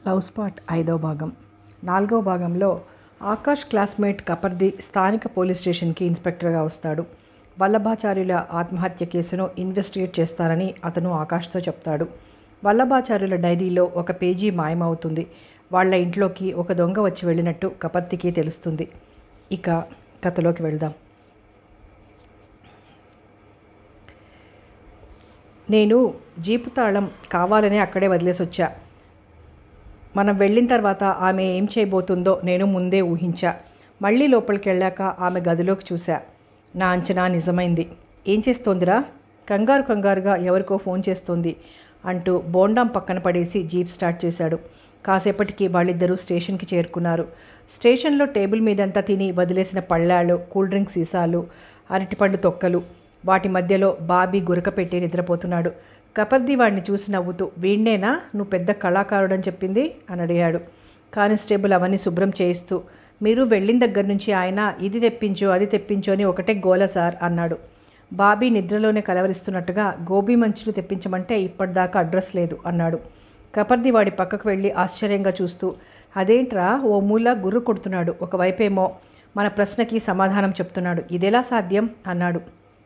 love spot ఐదో భాగం నాలుగో భాగంలో ఆకాష్ క్లాస్మేట్ కపర్ది స్థానిక పోలీస్ స్టేషన్కి ఇన్స్పెక్టర్గా వస్తాడు వల్లభాచార్యుల ఆత్మహత్య కేసును ఇన్వెస్టిగేట్ చేస్తారని అతను ఆకాష్తో చెప్తాడు వల్లభాచార్యుల డైరీలో ఒక పేజీ మాయమవుతుంది వాళ్ళ ఇంట్లోకి ఒక దొంగ వచ్చి వెళ్ళినట్టు కపర్తికి తెలుస్తుంది ఇక కథలోకి వెళ్దాం నేను జీపు తాళం కావాలని అక్కడే వదిలేసి వచ్చా మనం వెళ్ళిన తర్వాత ఆమె ఏం చేయబోతుందో నేను ముందే ఊహించా మళ్ళీ లోపలికి వెళ్ళాక ఆమె గదిలోకి చూశా నా అంచనా నిజమైంది ఏం చేస్తోందిరా కంగారు కంగారుగా ఎవరికో ఫోన్ చేస్తోంది అంటూ బోండాం పక్కన పడేసి జీప్ స్టార్ట్ చేశాడు కాసేపటికి వాళ్ళిద్దరూ స్టేషన్కి చేరుకున్నారు స్టేషన్లో టేబుల్ మీదంతా తిని వదిలేసిన పళ్ళాళ్ళు కూల్ డ్రింక్ సీసాలు అరటిపండు తొక్కలు వాటి మధ్యలో బాబీ గురక పెట్టి నిద్రపోతున్నాడు కపర్ది వాడిని చూసి నవ్వుతూ వీణ్ణేనా నువ్వు పెద్ద కళాకారుడని చెప్పింది అని అడిగాడు కానిస్టేబుల్ అవన్నీ శుభ్రం చేయిస్తూ మీరు వెళ్ళిన దగ్గర నుంచి ఆయన ఇది తెప్పించు అది తెప్పించు అని ఒకటే గోల సార్ అన్నాడు బాబీ నిద్రలోనే కలవరిస్తున్నట్టుగా గోబీ మంచులు తెప్పించమంటే ఇప్పటిదాకా అడ్రస్ లేదు అన్నాడు కపర్ది వాడి పక్కకు వెళ్ళి ఆశ్చర్యంగా చూస్తూ అదేంట్రా ఓ మూల గుర్రు కొడుతున్నాడు ఒకవైపేమో మన ప్రశ్నకి సమాధానం చెప్తున్నాడు ఇదెలా సాధ్యం అన్నాడు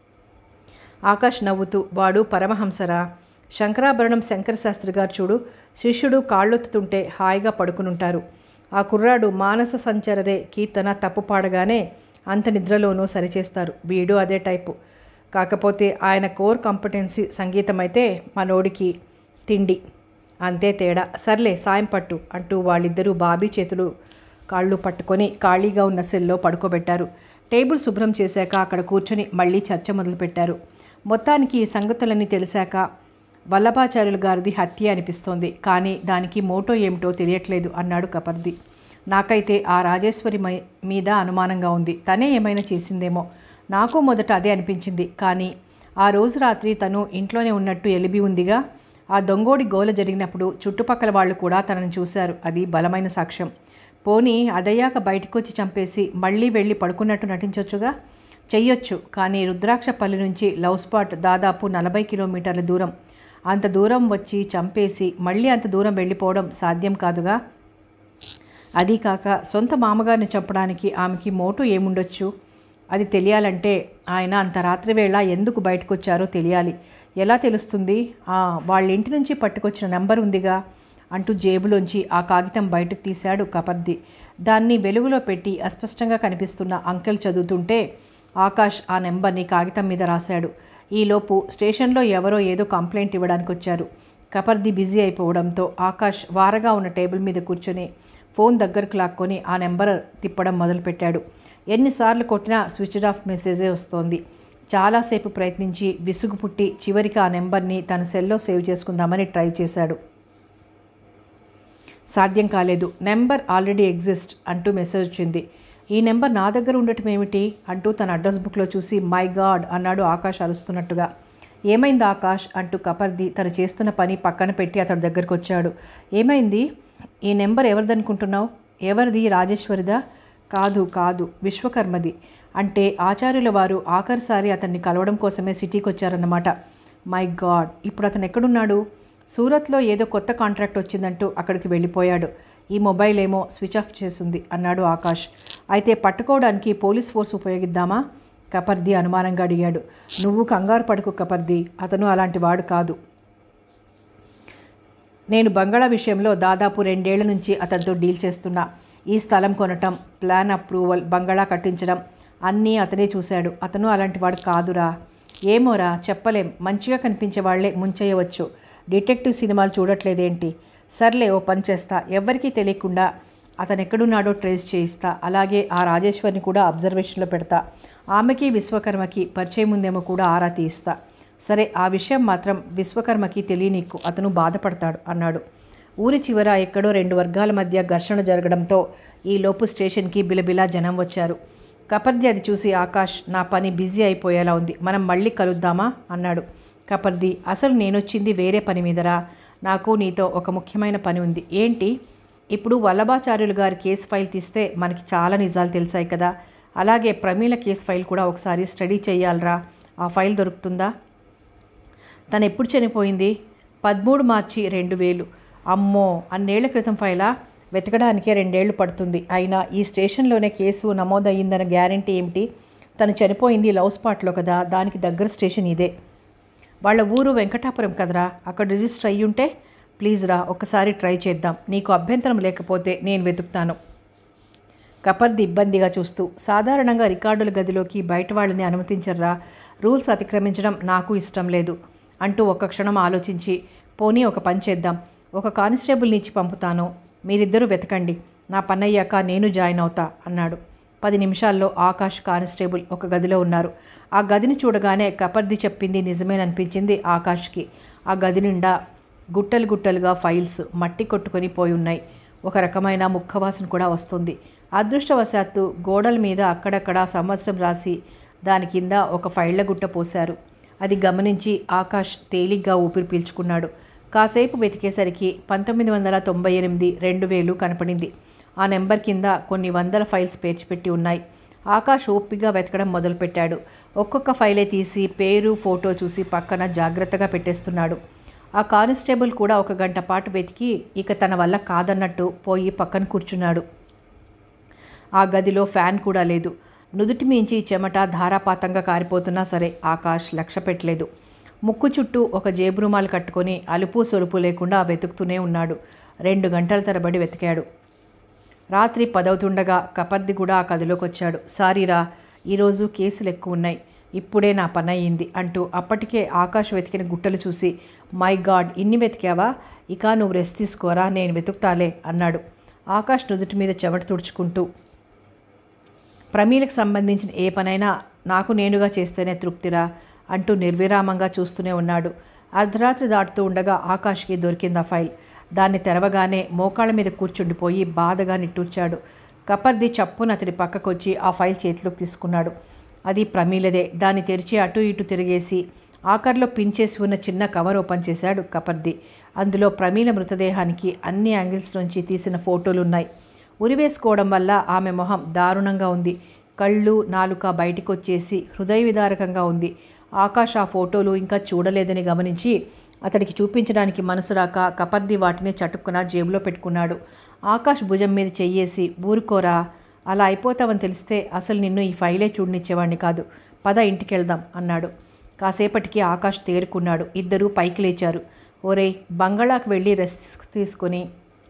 ఆకాష్ నవ్వుతూ వాడు పరమహంసరా శంకరాభరణం శంకర శాస్త్రి గారు చూడు శిష్యుడు కాళ్ళొత్తుతుంటే హాయిగా పడుకునుంటారు ఆ కుర్రాడు మానస సంచరరే కీర్తన తప్పు పాడగానే అంత నిద్రలోనూ సరిచేస్తారు వీడు అదే టైపు కాకపోతే ఆయన కోర్ కాంపిటెన్సీ సంగీతం అయితే మనోడికి తిండి అంతే తేడా సర్లే సాయం పట్టు అంటూ వాళ్ళిద్దరూ బాబీ చేతులు కాళ్ళు పట్టుకొని ఖాళీగా ఉన్న సెల్లో పడుకోబెట్టారు టేబుల్ శుభ్రం చేశాక అక్కడ కూర్చొని మళ్ళీ చర్చ మొదలుపెట్టారు మొత్తానికి ఈ సంగతులన్నీ తెలిసాక వల్లభాచార్యులు గారిది హత్య అనిపిస్తోంది కానీ దానికి మోటో ఏమిటో తెలియట్లేదు అన్నాడు కపర్ది నాకైతే ఆ రాజేశ్వరి మై- మీద అనుమానంగా ఉంది తనే ఏమైనా చేసిందేమో నాకు మొదట అదే అనిపించింది కానీ ఆ రోజు రాత్రి తను ఇంట్లోనే ఉన్నట్టు ఎలిబి ఉందిగా ఆ దొంగోడి గోల జరిగినప్పుడు చుట్టుపక్కల వాళ్ళు కూడా తనని చూశారు అది బలమైన సాక్ష్యం పోనీ అదయ్యాక బయటకు వచ్చి చంపేసి మళ్ళీ వెళ్ళి పడుకున్నట్టు నటించవచ్చుగా చెయ్యొచ్చు కానీ రుద్రాక్షపల్లి నుంచి లవ్ స్పాట్ దాదాపు నలభై కిలోమీటర్ల దూరం అంత దూరం వచ్చి చంపేసి మళ్ళీ అంత దూరం వెళ్ళిపోవడం సాధ్యం కాదుగా అదీ కాక సొంత మామగారిని చంపడానికి ఆమెకి మోటు ఏముండొచ్చు అది తెలియాలంటే ఆయన అంత రాత్రి వేళ ఎందుకు బయటకు వచ్చారో తెలియాలి ఎలా తెలుస్తుంది ఆ, వాళ్ళ ఇంటి నుంచి పట్టుకొచ్చిన నంబర్ ఉందిగా అంటూ జేబులోంచి ఆ కాగితం బయటకు తీశాడు కపర్ది దాన్ని వెలుగులో పెట్టి అస్పష్టంగా కనిపిస్తున్న అంకెల్ చదువుతుంటే ఆకాష్ ఆ నెంబర్ని కాగితం మీద రాశాడు ఈలోపు స్టేషన్లో ఎవరో ఏదో కంప్లైంట్ ఇవ్వడానికి వచ్చారు కపర్ది బిజీ అయిపోవడంతో ఆకాష్ వారగా ఉన్న టేబుల్ మీద కూర్చొని ఫోన్ దగ్గరకు లాక్కొని ఆ నెంబర్ తిప్పడం మొదలుపెట్టాడు ఎన్నిసార్లు కొట్టినా స్విచ్ ఆఫ్ మెసేజే వస్తోంది చాలాసేపు ప్రయత్నించి విసుగు పుట్టి చివరికి ఆ నెంబర్ని తన సెల్లో సేవ్ చేసుకుందామని ట్రై చేశాడు సాధ్యం కాలేదు నెంబర్ ఆల్రెడీ ఎగ్జిస్ట్ అంటూ మెసేజ్ వచ్చింది ఈ నెంబర్ నా దగ్గర ఉండటం ఏమిటి అంటూ తన అడ్రస్ బుక్లో చూసి మై గాడ్ అన్నాడు ఆకాష్ అరుస్తున్నట్టుగా ఏమైంది ఆకాష్ అంటూ కపర్ది తను చేస్తున్న పని పక్కన పెట్టి అతడి దగ్గరకు వచ్చాడు ఏమైంది ఈ నెంబర్ ఎవరిదనుకుంటున్నావు ఎవరిది రాజేశ్వరిదా కాదు కాదు విశ్వకర్మది అంటే ఆచార్యుల వారు ఆఖరిసారి అతన్ని కలవడం కోసమే సిటీకి వచ్చారన్నమాట మై గాడ్ ఇప్పుడు అతను ఎక్కడున్నాడు సూరత్లో ఏదో కొత్త కాంట్రాక్ట్ వచ్చిందంటూ అక్కడికి వెళ్ళిపోయాడు ఈ మొబైల్ ఏమో స్విచ్ ఆఫ్ చేసింది అన్నాడు ఆకాష్ అయితే పట్టుకోవడానికి పోలీస్ ఫోర్స్ ఉపయోగిద్దామా కపర్ది అనుమానంగా అడిగాడు నువ్వు కంగారు పడుకు కపర్ది అతను అలాంటి వాడు కాదు నేను బంగాళా విషయంలో దాదాపు రెండేళ్ల నుంచి అతనితో డీల్ చేస్తున్నా ఈ స్థలం కొనటం ప్లాన్ అప్రూవల్ బంగాళా కట్టించడం అన్నీ అతనే చూశాడు అతను అలాంటి వాడు కాదురా ఏమోరా చెప్పలేం మంచిగా కనిపించే వాళ్లే ముంచేయవచ్చు డిటెక్టివ్ సినిమాలు చూడట్లేదేంటి సర్లే ఓ పని చేస్తా ఎవ్వరికీ తెలియకుండా అతను ఎక్కడున్నాడో ట్రేస్ చేయిస్తా అలాగే ఆ రాజేశ్వరిని కూడా అబ్జర్వేషన్లో పెడతా ఆమెకి విశ్వకర్మకి పరిచయం ఉందేమో కూడా ఆరా తీస్తా సరే ఆ విషయం మాత్రం విశ్వకర్మకి తెలియనీకు అతను బాధపడతాడు అన్నాడు ఊరి చివర ఎక్కడో రెండు వర్గాల మధ్య ఘర్షణ జరగడంతో ఈ లోపు స్టేషన్కి బిలబిలా జనం వచ్చారు కపర్ది అది చూసి ఆకాష్ నా పని బిజీ అయిపోయేలా ఉంది మనం మళ్ళీ కలుద్దామా అన్నాడు కపర్ది అసలు నేనొచ్చింది వేరే పని మీదరా నాకు నీతో ఒక ముఖ్యమైన పని ఉంది ఏంటి ఇప్పుడు వల్లభాచార్యులు గారి కేసు ఫైల్ తీస్తే మనకి చాలా నిజాలు తెలిసాయి కదా అలాగే ప్రమీల కేసు ఫైల్ కూడా ఒకసారి స్టడీ చేయాలరా ఆ ఫైల్ దొరుకుతుందా తను ఎప్పుడు చనిపోయింది పదమూడు మార్చి రెండు వేలు అమ్మో అన్నేళ్ల క్రితం ఫైలా వెతకడానికే రెండేళ్లు పడుతుంది అయినా ఈ స్టేషన్లోనే కేసు నమోదయ్యిందన్న గ్యారంటీ ఏమిటి తను చనిపోయింది లవ్ స్పాట్లో కదా దానికి దగ్గర స్టేషన్ ఇదే వాళ్ళ ఊరు వెంకటాపురం కదరా అక్కడ రిజిస్టర్ అయ్యి ఉంటే ప్లీజ్ రా ఒకసారి ట్రై చేద్దాం నీకు అభ్యంతరం లేకపోతే నేను వెతుకుతాను కపర్ది ఇబ్బందిగా చూస్తూ సాధారణంగా రికార్డుల గదిలోకి బయట వాళ్ళని అనుమతించర్రా రూల్స్ అతిక్రమించడం నాకు ఇష్టం లేదు అంటూ ఒక క్షణం ఆలోచించి పోనీ ఒక పని చేద్దాం ఒక కానిస్టేబుల్ని ఇచ్చి పంపుతాను మీరిద్దరూ వెతకండి నా పని అయ్యాక నేను జాయిన్ అవుతా అన్నాడు పది నిమిషాల్లో ఆకాష్ కానిస్టేబుల్ ఒక గదిలో ఉన్నారు ఆ గదిని చూడగానే కపర్ది చెప్పింది నిజమేననిపించింది ఆకాష్కి ఆ గది నిండా గుట్టలు గుట్టలుగా ఫైల్స్ మట్టి కొట్టుకొని పోయి ఉన్నాయి ఒక రకమైన ముక్కవాసన కూడా వస్తుంది అదృష్టవశాత్తు గోడల మీద అక్కడక్కడ సంవత్సరం రాసి దాని కింద ఒక ఫైళ్ల గుట్ట పోశారు అది గమనించి ఆకాష్ తేలిగ్గా ఊపిరి పీల్చుకున్నాడు కాసేపు వెతికేసరికి పంతొమ్మిది వందల తొంభై ఎనిమిది రెండు వేలు కనపడింది ఆ నెంబర్ కింద కొన్ని వందల ఫైల్స్ పేర్చిపెట్టి ఉన్నాయి ఆకాష్ ఓపిగా వెతకడం మొదలుపెట్టాడు ఒక్కొక్క ఫైలే తీసి పేరు ఫోటో చూసి పక్కన జాగ్రత్తగా పెట్టేస్తున్నాడు ఆ కానిస్టేబుల్ కూడా ఒక గంట పాటు వెతికి ఇక తన వల్ల కాదన్నట్టు పోయి పక్కన కూర్చున్నాడు ఆ గదిలో ఫ్యాన్ కూడా లేదు నుదుటి మించి చెమట ధారాపాతంగా కారిపోతున్నా సరే ఆకాష్ లక్ష్య పెట్టలేదు ముక్కు చుట్టూ ఒక జేబు రుమాలు కట్టుకొని అలుపు సొలుపు లేకుండా వెతుకుతూనే ఉన్నాడు రెండు గంటల తరబడి వెతికాడు రాత్రి పదవుతుండగా కపర్ది కూడా ఆ కదిలోకి వచ్చాడు సారీరా ఈరోజు కేసులు ఎక్కువ ఉన్నాయి ఇప్పుడే నా పని అయ్యింది అంటూ అప్పటికే ఆకాష్ వెతికిన గుట్టలు చూసి మై గాడ్ ఇన్ని వెతికావా ఇక నువ్వు రెస్ట్ తీసుకోరా నేను వెతుకుతాలే అన్నాడు ఆకాష్ నుదుటి మీద చెమట తుడుచుకుంటూ ప్రమీలకు సంబంధించిన ఏ పనైనా నాకు నేనుగా చేస్తేనే తృప్తిరా అంటూ నిర్విరామంగా చూస్తూనే ఉన్నాడు అర్ధరాత్రి దాటుతూ ఉండగా ఆకాష్కి దొరికింది ఆ ఫైల్ దాన్ని తెరవగానే మోకాళ్ళ మీద కూర్చుండిపోయి బాధగా నిట్టూర్చాడు కపర్ది చప్పున అతడి పక్కకొచ్చి ఆ ఫైల్ చేతిలోకి తీసుకున్నాడు అది ప్రమీలదే దాన్ని తెరిచి అటు ఇటు తిరిగేసి ఆఖర్లో పిన్ చేసి ఉన్న చిన్న కవర్ ఓపెన్ చేశాడు కపర్ది అందులో ప్రమీల మృతదేహానికి అన్ని యాంగిల్స్ నుంచి తీసిన ఫోటోలు ఉన్నాయి ఉరివేసుకోవడం వల్ల ఆమె మొహం దారుణంగా ఉంది కళ్ళు నాలుక బయటికి వచ్చేసి హృదయ విదారకంగా ఉంది ఆకాష్ ఆ ఫోటోలు ఇంకా చూడలేదని గమనించి అతడికి చూపించడానికి మనసు రాక కపర్ది వాటిని చటుక్కున జేబులో పెట్టుకున్నాడు ఆకాష్ భుజం మీద చెయ్యేసి ఊరుకోరా అలా అయిపోతావని తెలిస్తే అసలు నిన్ను ఈ ఫైలే చూడనిచ్చేవాడిని కాదు పద ఇంటికి వెళ్దాం అన్నాడు కాసేపటికి ఆకాష్ తేరుకున్నాడు ఇద్దరూ పైకి లేచారు ఓరేయ్ బంగాళాకు వెళ్ళి రెస్ట్ తీసుకొని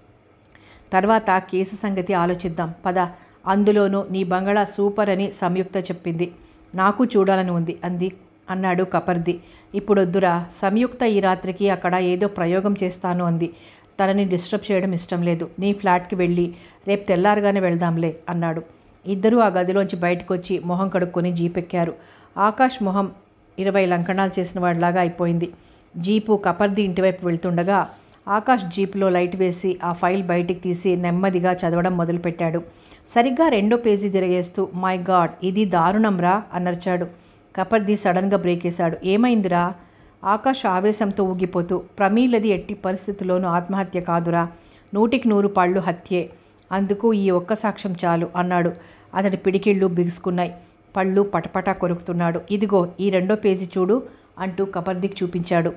తర్వాత కేసు సంగతి ఆలోచిద్దాం పద అందులోనూ నీ బంగళా సూపర్ అని సంయుక్త చెప్పింది నాకు చూడాలని ఉంది అంది అన్నాడు కపర్ది ఇప్పుడు వద్దురా సంయుక్త ఈ రాత్రికి అక్కడ ఏదో ప్రయోగం చేస్తాను అంది తనని డిస్టర్బ్ చేయడం ఇష్టం లేదు నీ ఫ్లాట్కి వెళ్ళి రేపు తెల్లారగానే వెళ్దాంలే అన్నాడు ఇద్దరూ ఆ గదిలోంచి బయటకు వచ్చి మొహం కడుక్కొని జీపెక్కారు ఆకాష్ మొహం ఇరవై లంకణాలు చేసిన వాడిలాగా అయిపోయింది జీపు కపర్ది ఇంటివైపు వెళ్తుండగా ఆకాష్ జీపులో లైట్ వేసి ఆ ఫైల్ బయటికి తీసి నెమ్మదిగా చదవడం మొదలుపెట్టాడు సరిగ్గా రెండో పేజీ తిరిగేస్తూ మై గాడ్ ఇది దారుణంరా అన్నర్చాడు కపర్ది సడన్గా బ్రేక్ వేశాడు ఏమైందిరా ఆకాష్ ఆవేశంతో ఊగిపోతూ ప్రమీలది ఎట్టి పరిస్థితుల్లోనూ ఆత్మహత్య కాదురా నూటికి నూరు పళ్ళు హత్యే అందుకు ఈ ఒక్క సాక్ష్యం చాలు అన్నాడు అతడి పిడికిళ్ళు బిగుసుకున్నాయి పళ్ళు పటపటా కొరుకుతున్నాడు ఇదిగో ఈ రెండో పేజీ చూడు అంటూ కపర్దికి చూపించాడు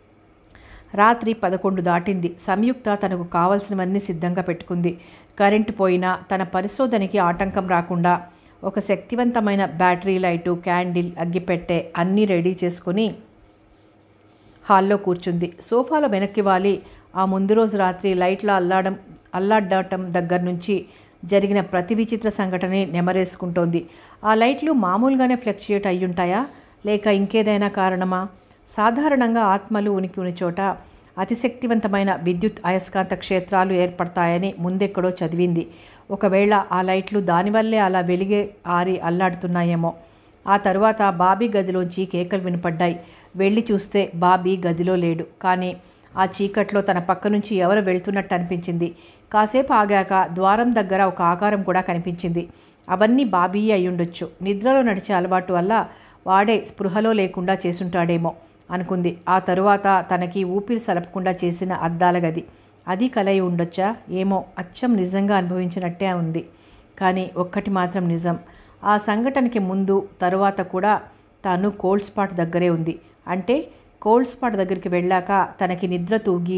రాత్రి పదకొండు దాటింది సంయుక్త తనకు కావలసినవన్నీ సిద్ధంగా పెట్టుకుంది కరెంటు పోయినా తన పరిశోధనకి ఆటంకం రాకుండా ఒక శక్తివంతమైన బ్యాటరీ లైటు క్యాండిల్ అగ్గిపెట్టె అన్నీ రెడీ చేసుకుని హాల్లో కూర్చుంది సోఫాలో వెనక్కి వాలి ఆ ముందు రోజు రాత్రి లైట్ల అల్లాడం అల్లాడటం దగ్గర నుంచి జరిగిన ప్రతి విచిత్ర సంఘటనని నెమరేసుకుంటోంది ఆ లైట్లు మామూలుగానే ఫ్లక్చుయేట్ అయ్యుంటాయా లేక ఇంకేదైనా కారణమా సాధారణంగా ఆత్మలు ఉనికి ఉన్న చోట అతిశక్తివంతమైన విద్యుత్ అయస్కాంత క్షేత్రాలు ఏర్పడతాయని ముందెక్కడో చదివింది ఒకవేళ ఆ లైట్లు దానివల్లే అలా వెలిగే ఆరి అల్లాడుతున్నాయేమో ఆ తరువాత బాబీ గదిలోంచి కేకలు వినపడ్డాయి వెళ్ళి చూస్తే బాబీ గదిలో లేడు కానీ ఆ చీకట్లో తన పక్క నుంచి ఎవరు వెళ్తున్నట్టు అనిపించింది కాసేపు ఆగాక ద్వారం దగ్గర ఒక ఆకారం కూడా కనిపించింది అవన్నీ బాబీ అయ్యుండొచ్చు నిద్రలో నడిచే అలవాటు వల్ల వాడే స్పృహలో లేకుండా చేసుంటాడేమో అనుకుంది ఆ తరువాత తనకి ఊపిరి సలపకుండా చేసిన అద్దాల గది అది కలయి ఉండొచ్చా ఏమో అచ్చం నిజంగా అనుభవించినట్టే ఉంది కానీ ఒక్కటి మాత్రం నిజం ఆ సంఘటనకి ముందు తరువాత కూడా తాను కోల్డ్ స్పాట్ దగ్గరే ఉంది అంటే కోల్డ్ స్పాట్ దగ్గరికి వెళ్ళాక తనకి నిద్ర తూగి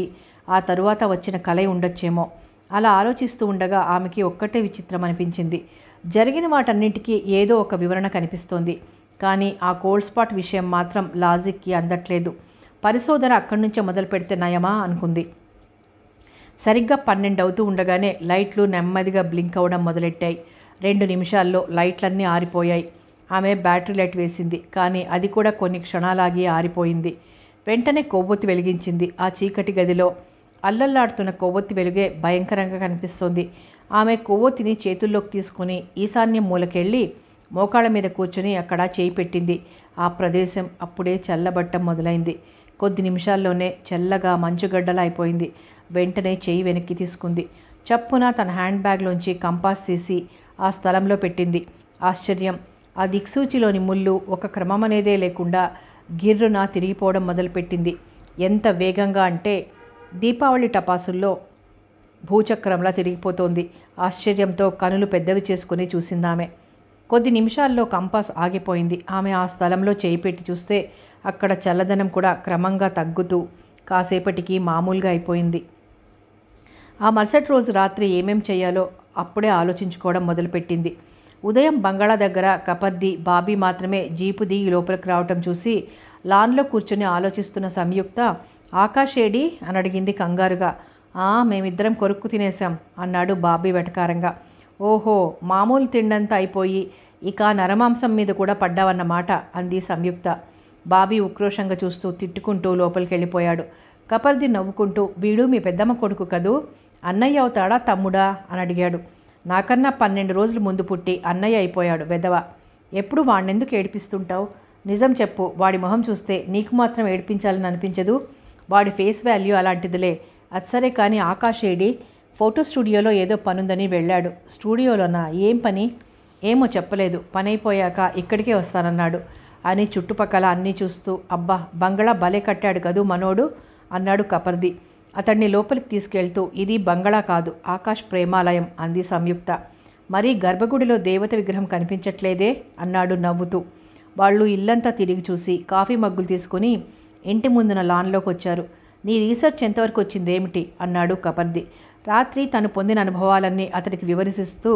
ఆ తరువాత వచ్చిన కలయి ఉండొచ్చేమో అలా ఆలోచిస్తూ ఉండగా ఆమెకి ఒక్కటే విచిత్రం అనిపించింది జరిగిన వాటన్నింటికీ ఏదో ఒక వివరణ కనిపిస్తోంది కానీ ఆ కోల్డ్ స్పాట్ విషయం మాత్రం లాజిక్కి అందట్లేదు పరిశోధన అక్కడి నుంచే మొదలు పెడితే నయమా అనుకుంది సరిగ్గా పన్నెండు అవుతూ ఉండగానే లైట్లు నెమ్మదిగా బ్లింక్ అవ్వడం మొదలెట్టాయి రెండు నిమిషాల్లో లైట్లన్నీ ఆరిపోయాయి ఆమె బ్యాటరీ లైట్ వేసింది కానీ అది కూడా కొన్ని క్షణాలాగి ఆరిపోయింది వెంటనే కొవ్వొత్తి వెలిగించింది ఆ చీకటి గదిలో అల్లల్లాడుతున్న కొవ్వొత్తి వెలుగే భయంకరంగా కనిపిస్తోంది ఆమె కొవ్వొత్తిని చేతుల్లోకి తీసుకుని ఈశాన్యం మూలకెళ్ళి మోకాళ్ళ మీద కూర్చుని అక్కడ చేయి పెట్టింది ఆ ప్రదేశం అప్పుడే చల్లబట్టం మొదలైంది కొద్ది నిమిషాల్లోనే చల్లగా మంచుగడ్డలా అయిపోయింది వెంటనే చేయి వెనక్కి తీసుకుంది చప్పున తన హ్యాండ్ బ్యాగ్లోంచి కంపాస్ తీసి ఆ స్థలంలో పెట్టింది ఆశ్చర్యం ఆ దిక్సూచిలోని ముళ్ళు ఒక క్రమం అనేదే లేకుండా గిర్రున తిరిగిపోవడం మొదలుపెట్టింది ఎంత వేగంగా అంటే దీపావళి టపాసుల్లో భూచక్రంలా తిరిగిపోతోంది ఆశ్చర్యంతో కనులు పెద్దవి చేసుకుని చూసిందామె కొద్ది నిమిషాల్లో కంపాస్ ఆగిపోయింది ఆమె ఆ స్థలంలో చేయి పెట్టి చూస్తే అక్కడ చల్లదనం కూడా క్రమంగా తగ్గుతూ కాసేపటికి మామూలుగా అయిపోయింది ఆ మరుసటి రోజు రాత్రి ఏమేం చేయాలో అప్పుడే ఆలోచించుకోవడం మొదలుపెట్టింది ఉదయం బంగాళా దగ్గర కపర్ది బాబీ మాత్రమే జీపు దిగి లోపలికి రావటం చూసి లాన్లో కూర్చుని ఆలోచిస్తున్న సంయుక్త ఆకాశేడి అని అడిగింది కంగారుగా "ఆ, మేమిద్దరం కొరుక్కు తినేశాం అన్నాడు బాబీ వెటకారంగా ఓహో మామూలు తిండంతా అయిపోయి ఇక నరమాంసం మీద కూడా పడ్డావన్నమాట అంది సంయుక్త బాబీ ఉక్రోషంగా చూస్తూ తిట్టుకుంటూ లోపలికి వెళ్ళిపోయాడు కపర్ది నవ్వుకుంటూ వీడు మీ పెద్దమ్మ కొడుకు కదూ అన్నయ్య అవుతాడా తమ్ముడా అని అడిగాడు నాకన్నా పన్నెండు రోజులు ముందు పుట్టి అన్నయ్య అయిపోయాడు వెదవ ఎప్పుడు వాణ్ణెందుకు ఏడిపిస్తుంటావు నిజం చెప్పు వాడి మొహం చూస్తే నీకు మాత్రం ఏడిపించాలని అనిపించదు వాడి ఫేస్ వాల్యూ అలాంటిదిలే అది సరే కానీ ఆకాష్ ఏడి ఫోటో స్టూడియోలో ఏదో పనుందని వెళ్ళాడు స్టూడియోలోనా ఏం పని ఏమో చెప్పలేదు పని అయిపోయాక ఇక్కడికే వస్తానన్నాడు అని చుట్టుపక్కల అన్నీ చూస్తూ అబ్బా బంగళా భలే కట్టాడు కదూ మనోడు అన్నాడు కపర్ది అతన్ని లోపలికి తీసుకెళ్తూ ఇది బంగళా కాదు ఆకాష్ ప్రేమాలయం అంది సంయుక్త మరి గర్భగుడిలో దేవత విగ్రహం కనిపించట్లేదే అన్నాడు నవ్వుతూ వాళ్ళు ఇల్లంతా తిరిగి చూసి కాఫీ మగ్గులు తీసుకుని ఇంటి ముందున లాన్లోకి వచ్చారు నీ రీసెర్చ్ ఎంతవరకు వచ్చిందేమిటి అన్నాడు కపర్ది రాత్రి తను పొందిన అనుభవాలన్నీ అతడికి వివరిస్తూ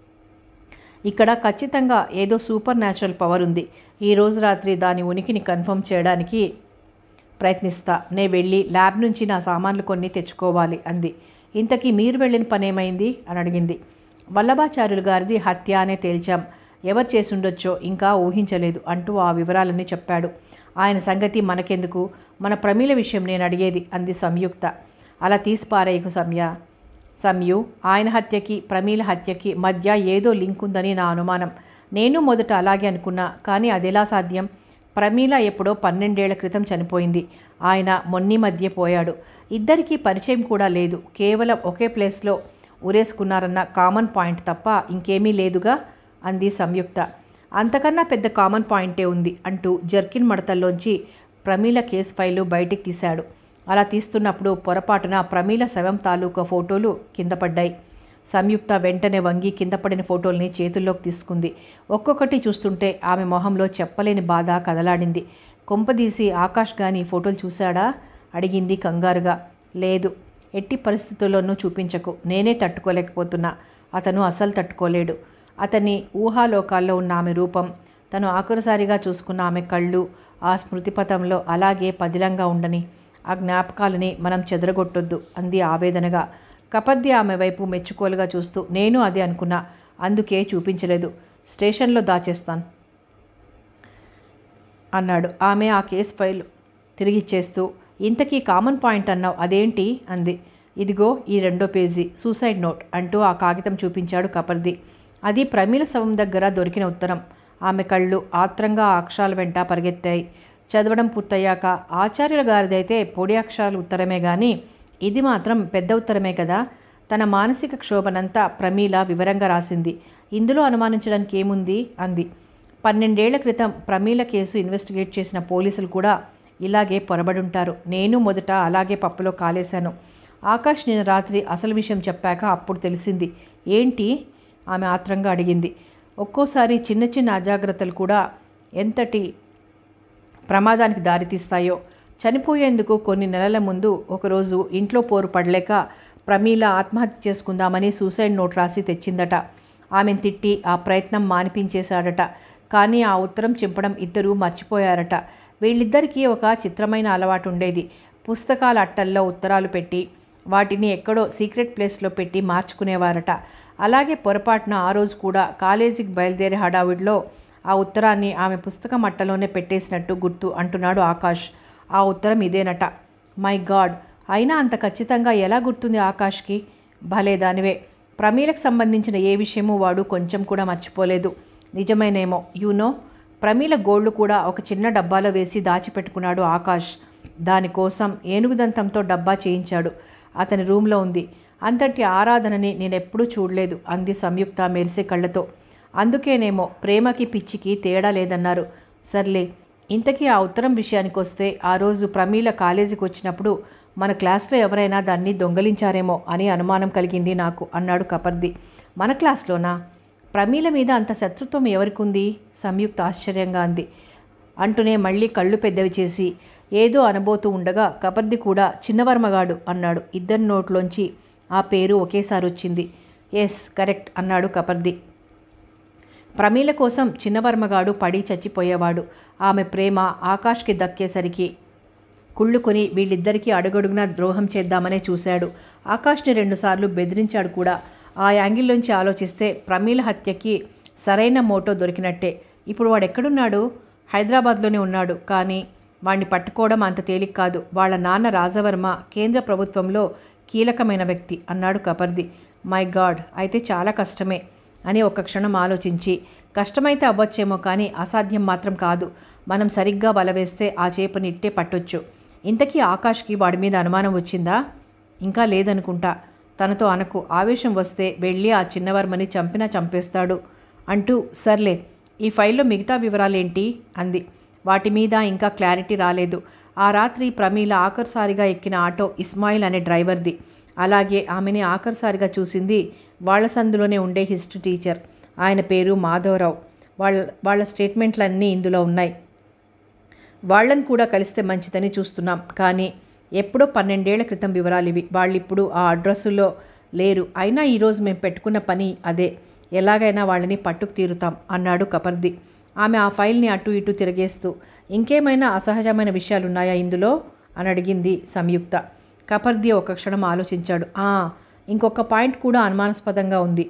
ఇక్కడ ఖచ్చితంగా ఏదో సూపర్ న్యాచురల్ పవర్ ఉంది ఈ రోజు రాత్రి దాని ఉనికిని కన్ఫర్మ్ చేయడానికి ప్రయత్నిస్తా నే వెళ్ళి ల్యాబ్ నుంచి నా సామాన్లు కొన్ని తెచ్చుకోవాలి అంది ఇంతకీ మీరు వెళ్ళిన పనేమైంది అని అడిగింది వల్లభాచార్యులు గారిది హత్య అనే తేల్చాం ఎవరు చేసుండొచ్చో ఇంకా ఊహించలేదు అంటూ ఆ వివరాలన్నీ చెప్పాడు ఆయన సంగతి మనకెందుకు మన ప్రమీల విషయం నేను అడిగేది అంది సంయుక్త అలా తీసి పారేయకు సంయ సంయు ఆయన హత్యకి ప్రమీల హత్యకి మధ్య ఏదో లింక్ ఉందని నా అనుమానం నేను మొదట అలాగే అనుకున్నా కానీ అదెలా సాధ్యం ప్రమీల ఎప్పుడో పన్నెండేళ్ల క్రితం చనిపోయింది ఆయన మొన్ని మధ్య పోయాడు ఇద్దరికీ పరిచయం కూడా లేదు కేవలం ఒకే ప్లేస్లో ఉరేసుకున్నారన్న కామన్ పాయింట్ తప్ప ఇంకేమీ లేదుగా అంది సంయుక్త అంతకన్నా పెద్ద కామన్ పాయింటే ఉంది అంటూ జర్కిన్ మడతల్లోంచి ప్రమీల కేసు ఫైలు బయటికి తీశాడు అలా తీస్తున్నప్పుడు పొరపాటున ప్రమీల శవం తాలూకా ఫోటోలు కింద పడ్డాయి సంయుక్త వెంటనే వంగి కింద పడిన ఫోటోల్ని చేతుల్లోకి తీసుకుంది ఒక్కొక్కటి చూస్తుంటే ఆమె మొహంలో చెప్పలేని బాధ కదలాడింది కొంపదీసి ఆకాష్ గాని ఫోటోలు చూశాడా అడిగింది కంగారుగా లేదు ఎట్టి పరిస్థితుల్లోనూ చూపించకు నేనే తట్టుకోలేకపోతున్నా అతను అసలు తట్టుకోలేడు అతని ఊహాలోకాల్లో ఉన్న ఆమె రూపం తను ఆఖరిసారిగా చూసుకున్న ఆమె కళ్ళు ఆ స్మృతిపథంలో అలాగే పదిలంగా ఉండని ఆ జ్ఞాపకాలని మనం చెదరగొట్టొద్దు అంది ఆవేదనగా కపర్ది ఆమె వైపు మెచ్చుకోలుగా చూస్తూ నేను అదే అనుకున్నా అందుకే చూపించలేదు స్టేషన్లో దాచేస్తాను అన్నాడు ఆమె ఆ కేసు ఫైల్ తిరిగిచ్చేస్తూ ఇంతకీ కామన్ పాయింట్ అన్నావు అదేంటి అంది ఇదిగో ఈ రెండో పేజీ సూసైడ్ నోట్ అంటూ ఆ కాగితం చూపించాడు కపర్ది అది ప్రమీల శవం దగ్గర దొరికిన ఉత్తరం ఆమె కళ్ళు ఆత్రంగా ఆ అక్షరాల వెంట పరిగెత్తాయి చదవడం పూర్తయ్యాక ఆచార్యుల గారిదైతే పొడి అక్షరాల ఉత్తరమే కానీ ఇది మాత్రం పెద్ద ఉత్తరమే కదా తన మానసిక క్షోభనంతా ప్రమీల వివరంగా రాసింది ఇందులో అనుమానించడానికి ఏముంది అంది పన్నెండేళ్ల క్రితం ప్రమీల కేసు ఇన్వెస్టిగేట్ చేసిన పోలీసులు కూడా ఇలాగే పొరబడుంటారు నేను మొదట అలాగే పప్పులో కాలేశాను ఆకాష్ నిన్న రాత్రి అసలు విషయం చెప్పాక అప్పుడు తెలిసింది ఏంటి ఆమె ఆత్రంగా అడిగింది ఒక్కోసారి చిన్న చిన్న అజాగ్రత్తలు కూడా ఎంతటి ప్రమాదానికి దారితీస్తాయో చనిపోయేందుకు కొన్ని నెలల ముందు ఒకరోజు ఇంట్లో పోరు పడలేక ప్రమీల ఆత్మహత్య చేసుకుందామని సూసైడ్ నోట్ రాసి తెచ్చిందట ఆమెను తిట్టి ఆ ప్రయత్నం మానిపించేశాడట కానీ ఆ ఉత్తరం చింపడం ఇద్దరూ మర్చిపోయారట వీళ్ళిద్దరికీ ఒక చిత్రమైన అలవాటు ఉండేది పుస్తకాల అట్టల్లో ఉత్తరాలు పెట్టి వాటిని ఎక్కడో సీక్రెట్ ప్లేస్లో పెట్టి మార్చుకునేవారట అలాగే పొరపాటున ఆ రోజు కూడా కాలేజీకి బయలుదేరే హడావిడిలో ఆ ఉత్తరాన్ని ఆమె పుస్తకం అట్టలోనే పెట్టేసినట్టు గుర్తు అంటున్నాడు ఆకాష్ ఆ ఉత్తరం ఇదేనట మై గాడ్ అయినా అంత ఖచ్చితంగా ఎలా గుర్తుంది ఆకాష్కి భలే దానివే ప్రమీలకు సంబంధించిన ఏ విషయమూ వాడు కొంచెం కూడా మర్చిపోలేదు నిజమేనేమో యూనో ప్రమీల గోళ్లు కూడా ఒక చిన్న డబ్బాలో వేసి దాచిపెట్టుకున్నాడు ఆకాష్ దానికోసం ఏనుగుదంతంతో డబ్బా చేయించాడు అతని రూమ్లో ఉంది అంతటి ఆరాధనని నేనెప్పుడూ చూడలేదు అంది సంయుక్త మెరిసే కళ్ళతో అందుకేనేమో ప్రేమకి పిచ్చికి తేడా లేదన్నారు సర్లే ఇంతకీ ఆ ఉత్తరం విషయానికి వస్తే ఆ రోజు ప్రమీల కాలేజీకి వచ్చినప్పుడు మన క్లాస్లో ఎవరైనా దాన్ని దొంగలించారేమో అని అనుమానం కలిగింది నాకు అన్నాడు కపర్ది మన క్లాస్లోనా ప్రమీల మీద అంత శత్రుత్వం ఎవరికుంది సంయుక్త ఆశ్చర్యంగా అంది అంటూనే మళ్ళీ కళ్ళు పెద్దవి చేసి ఏదో అనబోతూ ఉండగా కపర్ది కూడా చిన్నవర్మగాడు అన్నాడు ఇద్దరి నోట్లోంచి ఆ పేరు ఒకేసారి వచ్చింది ఎస్ కరెక్ట్ అన్నాడు కపర్ది ప్రమీల కోసం చిన్నవర్మగాడు పడి చచ్చిపోయేవాడు ఆమె ప్రేమ ఆకాష్కి దక్కేసరికి కుళ్ళుకొని వీళ్ళిద్దరికీ అడుగడుగునా ద్రోహం చేద్దామనే చూశాడు ఆకాష్ని రెండుసార్లు బెదిరించాడు కూడా ఆ యాంగిల్లోంచి ఆలోచిస్తే ప్రమీల హత్యకి సరైన మోటో దొరికినట్టే ఇప్పుడు వాడు ఎక్కడున్నాడు హైదరాబాద్లోనే ఉన్నాడు కానీ వాడిని పట్టుకోవడం అంత తేలిక కాదు వాళ్ళ నాన్న రాజవర్మ కేంద్ర ప్రభుత్వంలో కీలకమైన వ్యక్తి అన్నాడు కపర్ది మై గాడ్ అయితే చాలా కష్టమే అని ఒక క్షణం ఆలోచించి కష్టమైతే అవ్వచ్చేమో కానీ అసాధ్యం మాత్రం కాదు మనం సరిగ్గా వలవేస్తే ఆ చేపని ఇట్టే పట్టొచ్చు ఇంతకీ ఆకాష్కి వాడి మీద అనుమానం వచ్చిందా ఇంకా లేదనుకుంటా తనతో అనకు ఆవేశం వస్తే వెళ్ళి ఆ చిన్నవర్మని చంపినా చంపేస్తాడు అంటూ సర్లే ఈ ఫైల్లో మిగతా వివరాలేంటి అంది వాటి మీద ఇంకా క్లారిటీ రాలేదు ఆ రాత్రి ప్రమీల ఆఖరిసారిగా ఎక్కిన ఆటో ఇస్మాయిల్ అనే డ్రైవర్ది అలాగే ఆమెని ఆఖరిసారిగా చూసింది వాళ్ళ సందులోనే ఉండే హిస్టరీ టీచర్ ఆయన పేరు మాధవరావు వాళ్ళ వాళ్ళ స్టేట్మెంట్లన్నీ ఇందులో ఉన్నాయి వాళ్ళని కూడా కలిస్తే మంచిదని చూస్తున్నాం కానీ ఎప్పుడో పన్నెండేళ్ల క్రితం వివరాలు ఇవి వాళ్ళు ఇప్పుడు ఆ అడ్రస్సులో లేరు అయినా ఈరోజు మేము పెట్టుకున్న పని అదే ఎలాగైనా వాళ్ళని పట్టుకు తీరుతాం అన్నాడు కపర్ది ఆమె ఆ ఫైల్ని అటు ఇటు తిరగేస్తూ ఇంకేమైనా అసహజమైన విషయాలున్నాయా ఇందులో అని అడిగింది సంయుక్త కపర్ది ఒక క్షణం ఆలోచించాడు "ఆ, ఇంకొక పాయింట్ కూడా అనుమానాస్పదంగా ఉంది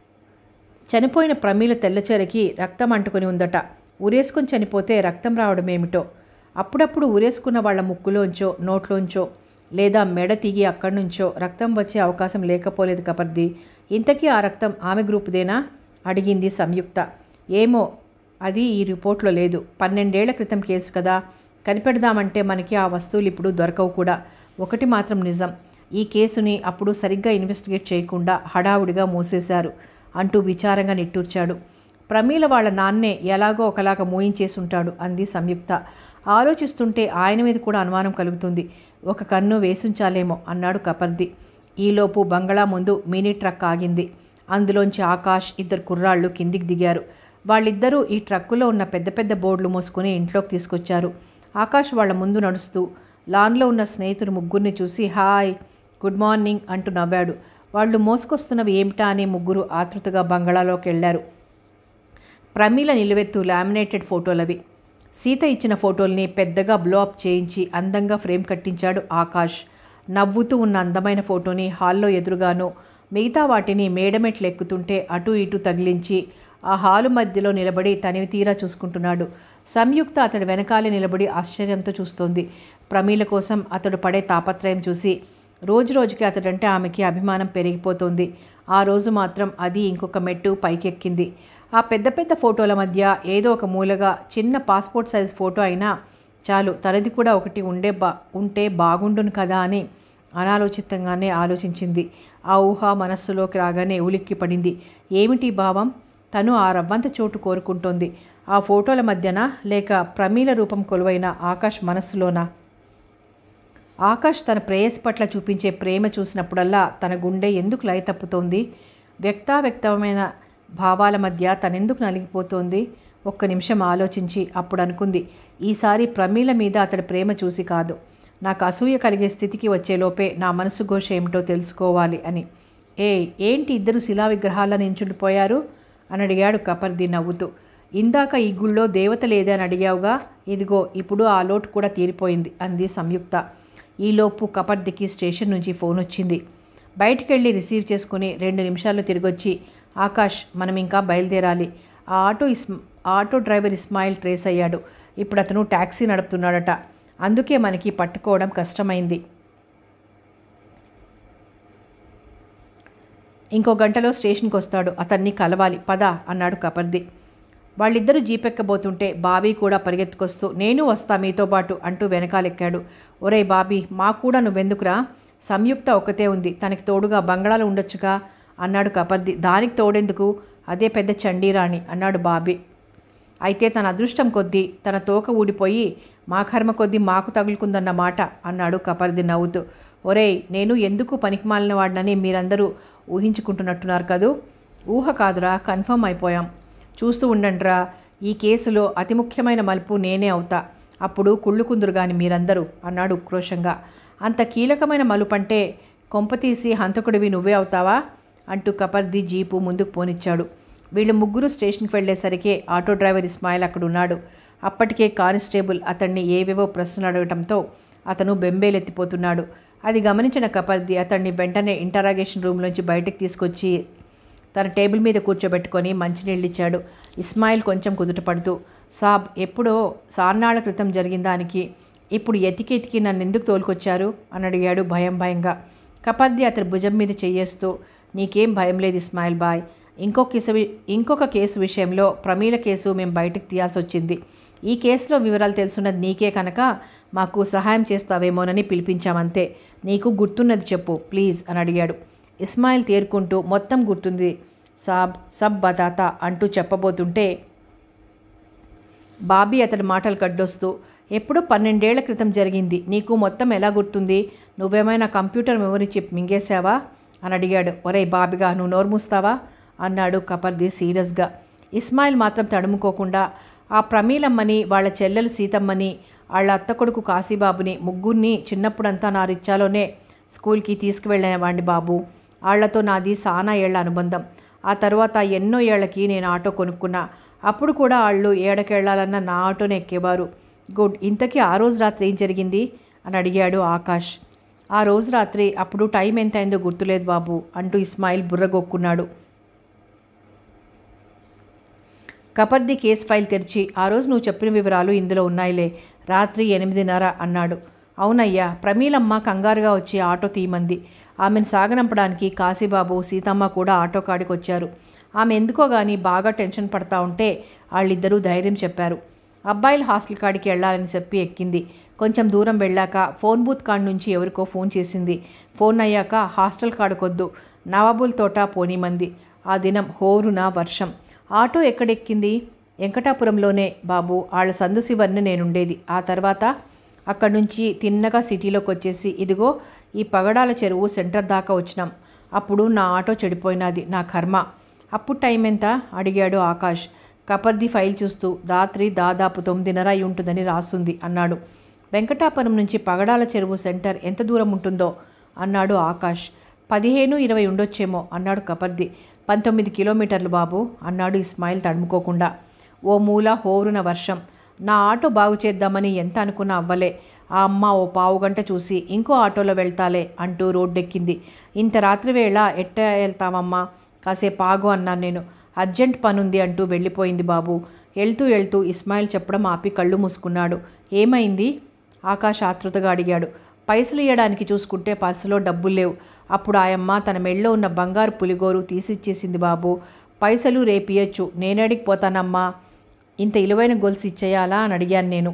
చనిపోయిన ప్రమీల తెల్లచీరకి రక్తం అంటుకొని ఉందట ఉరేసుకొని చనిపోతే రక్తం రావడం ఏమిటో అప్పుడప్పుడు ఉరేసుకున్న వాళ్ళ ముక్కులోంచో నోట్లోంచో లేదా మెడ తిగి అక్కడి నుంచో రక్తం వచ్చే అవకాశం లేకపోలేదు కపర్ది ఇంతకీ ఆ రక్తం ఆమె గ్రూపుదేనా అడిగింది సంయుక్త ఏమో అది ఈ రిపోర్ట్లో లేదు పన్నెండేళ్ల క్రితం కేసు కదా కనిపెడదామంటే మనకి ఆ వస్తువులు ఇప్పుడు దొరకవు కూడా ఒకటి మాత్రం నిజం ఈ కేసుని అప్పుడు సరిగ్గా ఇన్వెస్టిగేట్ చేయకుండా హడావుడిగా మూసేశారు అంటూ విచారంగా నిట్టూర్చాడు ప్రమీల వాళ్ళ నాన్నే ఎలాగో ఒకలాగా మూయించేసి ఉంటాడు అంది సంయుక్త ఆలోచిస్తుంటే ఆయన మీద కూడా అనుమానం కలుగుతుంది ఒక కన్ను వేసుంచాలేమో అన్నాడు కపర్ది ఈలోపు బంగళా ముందు మినీ ట్రక్ ఆగింది అందులోంచి ఆకాష్ ఇద్దరు కుర్రాళ్ళు కిందికి దిగారు వాళ్ళిద్దరూ ఈ ట్రక్కులో ఉన్న పెద్ద పెద్ద బోర్డులు మోసుకొని ఇంట్లోకి తీసుకొచ్చారు ఆకాష్ వాళ్ళ ముందు నడుస్తూ లాన్లో ఉన్న స్నేహితుడు ముగ్గురిని చూసి హాయ్ గుడ్ మార్నింగ్ అంటూ నవ్వాడు వాళ్ళు మోసుకొస్తున్నవి ఏమిటా అని ముగ్గురు ఆతృతగా బంగళాలోకి వెళ్ళారు ప్రమీల నిలువెత్తు లామినేటెడ్ ఫోటోలవి సీత ఇచ్చిన ఫోటోల్ని పెద్దగా బ్లో అప్ చేయించి అందంగా ఫ్రేమ్ కట్టించాడు ఆకాష్ నవ్వుతూ ఉన్న అందమైన ఫోటోని హాల్లో ఎదురుగాను మిగతా వాటిని మేడమెట్లు ఎక్కుతుంటే అటు ఇటు తగిలించి ఆ హాలు మధ్యలో నిలబడి తనివి తీరా చూసుకుంటున్నాడు సంయుక్త అతడి వెనకాలే నిలబడి ఆశ్చర్యంతో చూస్తోంది ప్రమీల కోసం అతడు పడే తాపత్రయం చూసి రోజు రోజుకి అతడంటే ఆమెకి అభిమానం పెరిగిపోతోంది ఆ రోజు మాత్రం అది ఇంకొక మెట్టు పైకెక్కింది ఆ పెద్ద పెద్ద ఫోటోల మధ్య ఏదో ఒక మూలగా చిన్న పాస్పోర్ట్ సైజ్ ఫోటో అయినా చాలు తనది కూడా ఒకటి ఉండే బా ఉంటే బాగుండును కదా అని అనాలోచితంగానే ఆలోచించింది ఆ ఊహ మనస్సులోకి రాగానే ఉలిక్కి పడింది ఏమిటి భావం తను ఆ రవ్వంత చోటు కోరుకుంటోంది ఆ ఫోటోల మధ్యన లేక ప్రమీల రూపం కొలువైన ఆకాష్ మనస్సులోనా ఆకాష్ తన ప్రేయసి పట్ల చూపించే ప్రేమ చూసినప్పుడల్లా తన గుండె ఎందుకు లయ తప్పుతోంది వ్యక్తావ్యక్తమైన భావాల మధ్య తనెందుకు నలిగిపోతోంది ఒక్క నిమిషం ఆలోచించి అప్పుడు అనుకుంది ఈసారి ప్రమీల మీద అతడి ప్రేమ చూసి కాదు నాకు అసూయ కలిగే స్థితికి వచ్చేలోపే నా మనసు ఘోష ఏమిటో తెలుసుకోవాలి అని ఏ ఏంటి ఇద్దరు శిలా విగ్రహాల నించుండిపోయారు అని అడిగాడు కపర్ది నవ్వుతూ ఇందాక ఈ గుళ్ళో దేవత లేదే అని అడిగావుగా ఇదిగో ఇప్పుడు ఆ లోటు కూడా తీరిపోయింది అంది సంయుక్త ఈలోపు కపర్దికి స్టేషన్ నుంచి ఫోన్ వచ్చింది బయటికెళ్ళి రిసీవ్ చేసుకుని రెండు నిమిషాల్లో తిరిగొచ్చి ఆకాష్ మనం ఇంకా బయలుదేరాలి ఆ ఆటో ఇస్ ఆ ఆటో డ్రైవర్ ఇస్మాయిల్ ట్రేస్ అయ్యాడు ఇప్పుడు అతను ట్యాక్సీ నడుపుతున్నాడట అందుకే మనకి పట్టుకోవడం కష్టమైంది ఇంకో గంటలో స్టేషన్కి వస్తాడు అతన్ని కలవాలి పద అన్నాడు కపర్ది వాళ్ళిద్దరూ జీపెక్కబోతుంటే బాబీ కూడా పరిగెత్తుకొస్తూ నేను వస్తా మీతో పాటు అంటూ వెనకాలెక్కాడు ఒరేయ్ బాబీ మా కూడా నువ్వెందుకురా సంయుక్త ఒకతే ఉంది తనకి తోడుగా బంగాళాలు ఉండొచ్చుగా అన్నాడు కపర్ది దానికి తోడెందుకు అదే పెద్ద చండీరాణి అన్నాడు బాబీ అయితే తన అదృష్టం కొద్దీ తన తోక ఊడిపోయి మా కర్మ కొద్దీ మాకు తగులుకుందన్న మాట అన్నాడు కపర్ది నవ్వుతూ ఒరేయ్ నేను ఎందుకు పనికిమాలిన వాడినని మీరందరూ ఊహించుకుంటున్నట్టున్నారు కదూ ఊహ కాదురా కన్ఫర్మ్ అయిపోయాం చూస్తూ ఉండండిరా ఈ కేసులో అతి ముఖ్యమైన మలుపు నేనే అవుతా అప్పుడు కుళ్ళుకుందురు గాని మీరందరూ అన్నాడు ఉక్రోషంగా అంత కీలకమైన మలుపంటే కొంపతీసి హంతకుడివి నువ్వే అవుతావా అంటూ కపర్ది జీపు ముందుకు పోనిచ్చాడు వీళ్ళు ముగ్గురు స్టేషన్కి వెళ్ళేసరికి ఆటో డ్రైవర్ ఇస్మాయిల్ అక్కడ ఉన్నాడు అప్పటికే కానిస్టేబుల్ అతన్ని ఏవేవో ప్రశ్నలు అడగటంతో అతను బెంబేలెత్తిపోతున్నాడు అది గమనించిన కపర్ది అతన్ని వెంటనే ఇంటరాగేషన్ రూమ్లోంచి బయటకు తీసుకొచ్చి తన టేబుల్ మీద కూర్చోబెట్టుకొని మంచినీళ్ళు ఇచ్చాడు ఇస్మాయిల్ కొంచెం కుదుటపడుతూ సాబ్ ఎప్పుడో సార్నాళ్ల క్రితం జరిగిన దానికి ఇప్పుడు ఎతికి ఎతికి నన్ను ఎందుకు తోలుకొచ్చారు అని అడిగాడు భయం భయంగా కపర్ది అతని భుజం మీద చెయ్యేస్తూ నీకేం భయం లేదు ఇస్మాయిల్ బాయ్ ఇంకొక కేసు వి- ఇంకొక కేసు విషయంలో ప్రమీల కేసు మేము బయటకు తీయాల్సి వచ్చింది ఈ కేసులో వివరాలు తెలుసున్నది నీకే కనుక మాకు సహాయం చేస్తావేమోనని పిలిపించామంతే నీకు గుర్తున్నది చెప్పు ప్లీజ్ అని అడిగాడు ఇస్మాయిల్ తేరుకుంటూ మొత్తం గుర్తుంది సాబ్ సబ్ బతాతా అంటూ చెప్పబోతుంటే బాబీ అతడి మాటలు కడ్డొస్తూ ఎప్పుడో పన్నెండేళ్ల క్రితం జరిగింది నీకు మొత్తం ఎలా గుర్తుంది నువ్వేమైనా కంప్యూటర్ మెమరీ చిప్ మింగేశావా అని అడిగాడు ఒరేయ్ బాబిగా నువ్వు నోరు మూస్తావా అన్నాడు కపర్ది సీరియస్గా ఇస్మాయిల్ మాత్రం తడుముకోకుండా ఆ ప్రమీలమ్మని వాళ్ళ చెల్లెలు సీతమ్మని వాళ్ళ అత్త కొడుకు కాశీబాబుని ముగ్గురిని చిన్నప్పుడంతా నా రిచ్చాలోనే స్కూల్కి తీసుకువెళ్ళేవాడిని బాబు వాళ్లతో నాది సానా ఏళ్ల అనుబంధం ఆ తర్వాత ఎన్నో ఏళ్లకి నేను ఆటో కొనుక్కున్నా అప్పుడు కూడా వాళ్ళు ఏడకెళ్లాలన్న నా ఆటోనే ఎక్కేవారు గుడ్ ఇంతకీ ఆ రోజు రాత్రి ఏం జరిగింది అని అడిగాడు ఆకాష్ ఆ రోజు రాత్రి అప్పుడు టైం ఎంత అయిందో గుర్తులేదు బాబు అంటూ ఇస్మాయిల్ బుర్రగొక్కున్నాడు కపర్ది కేస్ ఫైల్ తెరిచి ఆ రోజు నువ్వు చెప్పిన వివరాలు ఇందులో ఉన్నాయిలే రాత్రి ఎనిమిదిన్నర అన్నాడు అవునయ్యా ప్రమీలమ్మ కంగారుగా వచ్చి ఆటో తీయమంది ఆమెను సాగనంపడానికి కాశీబాబు సీతమ్మ కూడా ఆటో కాడికి వచ్చారు ఆమె ఎందుకో గాని బాగా టెన్షన్ పడతా ఉంటే వాళ్ళిద్దరూ ధైర్యం చెప్పారు అబ్బాయిల హాస్టల్ కాడికి వెళ్ళాలని చెప్పి ఎక్కింది కొంచెం దూరం వెళ్ళాక ఫోన్ బూత్ కాడ నుంచి ఎవరికో ఫోన్ చేసింది ఫోన్ అయ్యాక హాస్టల్ కాడకొద్దు నవాబుల్ తోట పోనీమంది ఆ దినం హోరున వర్షం ఆటో ఎక్కడెక్కింది వెంకటాపురంలోనే బాబు వాళ్ళ సందు శివర్ని నేనుండేది ఆ తర్వాత అక్కడి నుంచి తిన్నగా సిటీలోకి వచ్చేసి ఇదిగో ఈ పగడాల చెరువు సెంటర్ దాకా వచ్చినాం అప్పుడు నా ఆటో చెడిపోయినది నా కర్మ అప్పుడు టైం ఎంత అడిగాడు ఆకాష్ కపర్ది ఫైల్ చూస్తూ రాత్రి దాదాపు తొమ్మిదిన్నర అయి ఉంటుందని రాస్తుంది అన్నాడు వెంకటాపురం నుంచి పగడాల చెరువు సెంటర్ ఎంత దూరం ఉంటుందో అన్నాడు ఆకాష్ పదిహేను ఇరవై ఉండొచ్చేమో అన్నాడు కపర్ది పంతొమ్మిది కిలోమీటర్లు బాబు అన్నాడు ఇస్మాయిల్ తడుముకోకుండా ఓ మూల హోరున వర్షం నా ఆటో బాగు చేద్దామని ఎంత అనుకున్నా అవ్వలే ఆ అమ్మ ఓ పావు గంట చూసి ఇంకో ఆటోలో వెళ్తాలే అంటూ రోడ్డెక్కింది ఇంత రాత్రి వేళ ఎట్ట వెళ్తామమ్మా కాసేపు ఆగు అన్నాను నేను అర్జెంట్ పనుంది అంటూ వెళ్ళిపోయింది బాబు వెళ్తూ వెళ్తూ ఇస్మాయిల్ చెప్పడం ఆపి కళ్ళు మూసుకున్నాడు ఏమైంది ఆకాష్ ఆతృతగా అడిగాడు పైసలు ఇవ్వడానికి చూసుకుంటే పర్సులో డబ్బులు లేవు అప్పుడు ఆయమ్మ తన మెళ్ళో ఉన్న బంగారు పులిగోరు తీసిచ్చేసింది బాబు పైసలు రేపియచ్చు నేనడికి పోతానమ్మా ఇంత ఇలువైన గొలుసు ఇచ్చేయాలా అని అడిగాను నేను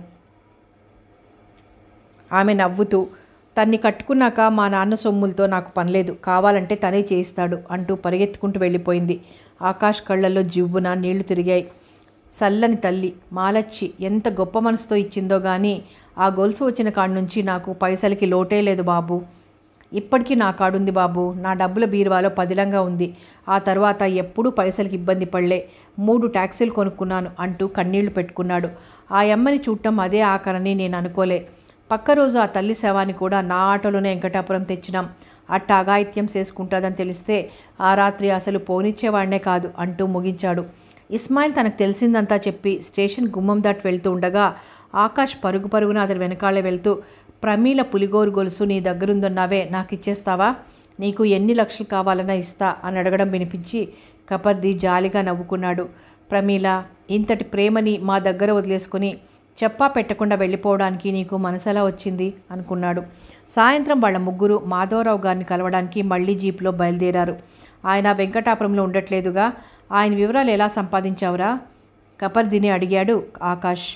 ఆమె నవ్వుతూ తన్ని కట్టుకున్నాక మా నాన్న సొమ్ములతో నాకు పనిలేదు కావాలంటే తనే చేయిస్తాడు అంటూ పరిగెత్తుకుంటూ వెళ్ళిపోయింది ఆకాష్ కళ్ళల్లో జివ్వున నీళ్లు తిరిగాయి చల్లని తల్లి మాలచ్చి ఎంత గొప్ప మనసుతో ఇచ్చిందో గాని ఆ గొలుసు వచ్చిన కాడ నుంచి నాకు పైసలకి లోటే లేదు బాబు ఇప్పటికీ నా కాడుంది బాబు నా డబ్బుల బీరువాలో పదిలంగా ఉంది ఆ తర్వాత ఎప్పుడూ పైసలకి ఇబ్బంది పడలే మూడు ట్యాక్సీలు కొనుక్కున్నాను అంటూ కన్నీళ్లు పెట్టుకున్నాడు ఆ అమ్మని చూడటం అదే ఆఖరని నేను అనుకోలే పక్క రోజు ఆ తల్లి శవాన్ని కూడా నా ఆటోలోనే వెంకటాపురం తెచ్చినాం అట్ట అఘాయిత్యం చేసుకుంటుందని తెలిస్తే ఆ రాత్రి అసలు పోనిచ్చేవాడినే కాదు అంటూ ముగించాడు ఇస్మాయిల్ తనకు తెలిసిందంతా చెప్పి స్టేషన్ గుమ్మం దాటి వెళ్తూ ఉండగా ఆకాష్ పరుగు పరుగున అతని వెనకాలే వెళ్తూ ప్రమీల పులిగోరు గొలుసు నీ దగ్గరుందన్నావే నాకు ఇచ్చేస్తావా నీకు ఎన్ని లక్షలు కావాలన్నా ఇస్తా అని అడగడం వినిపించి కపర్ది జాలిగా నవ్వుకున్నాడు ప్రమీల ఇంతటి ప్రేమని మా దగ్గర వదిలేసుకుని చెప్పా పెట్టకుండా వెళ్ళిపోవడానికి నీకు మనసెలా వచ్చింది అనుకున్నాడు సాయంత్రం వాళ్ళ ముగ్గురు మాధవరావు గారిని కలవడానికి మళ్ళీ జీప్లో బయలుదేరారు ఆయన వెంకటాపురంలో ఉండట్లేదుగా ఆయన వివరాలు ఎలా సంపాదించావురా కపర్దిని అడిగాడు ఆకాష్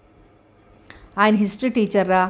ఆయన హిస్టరీ టీచర్రా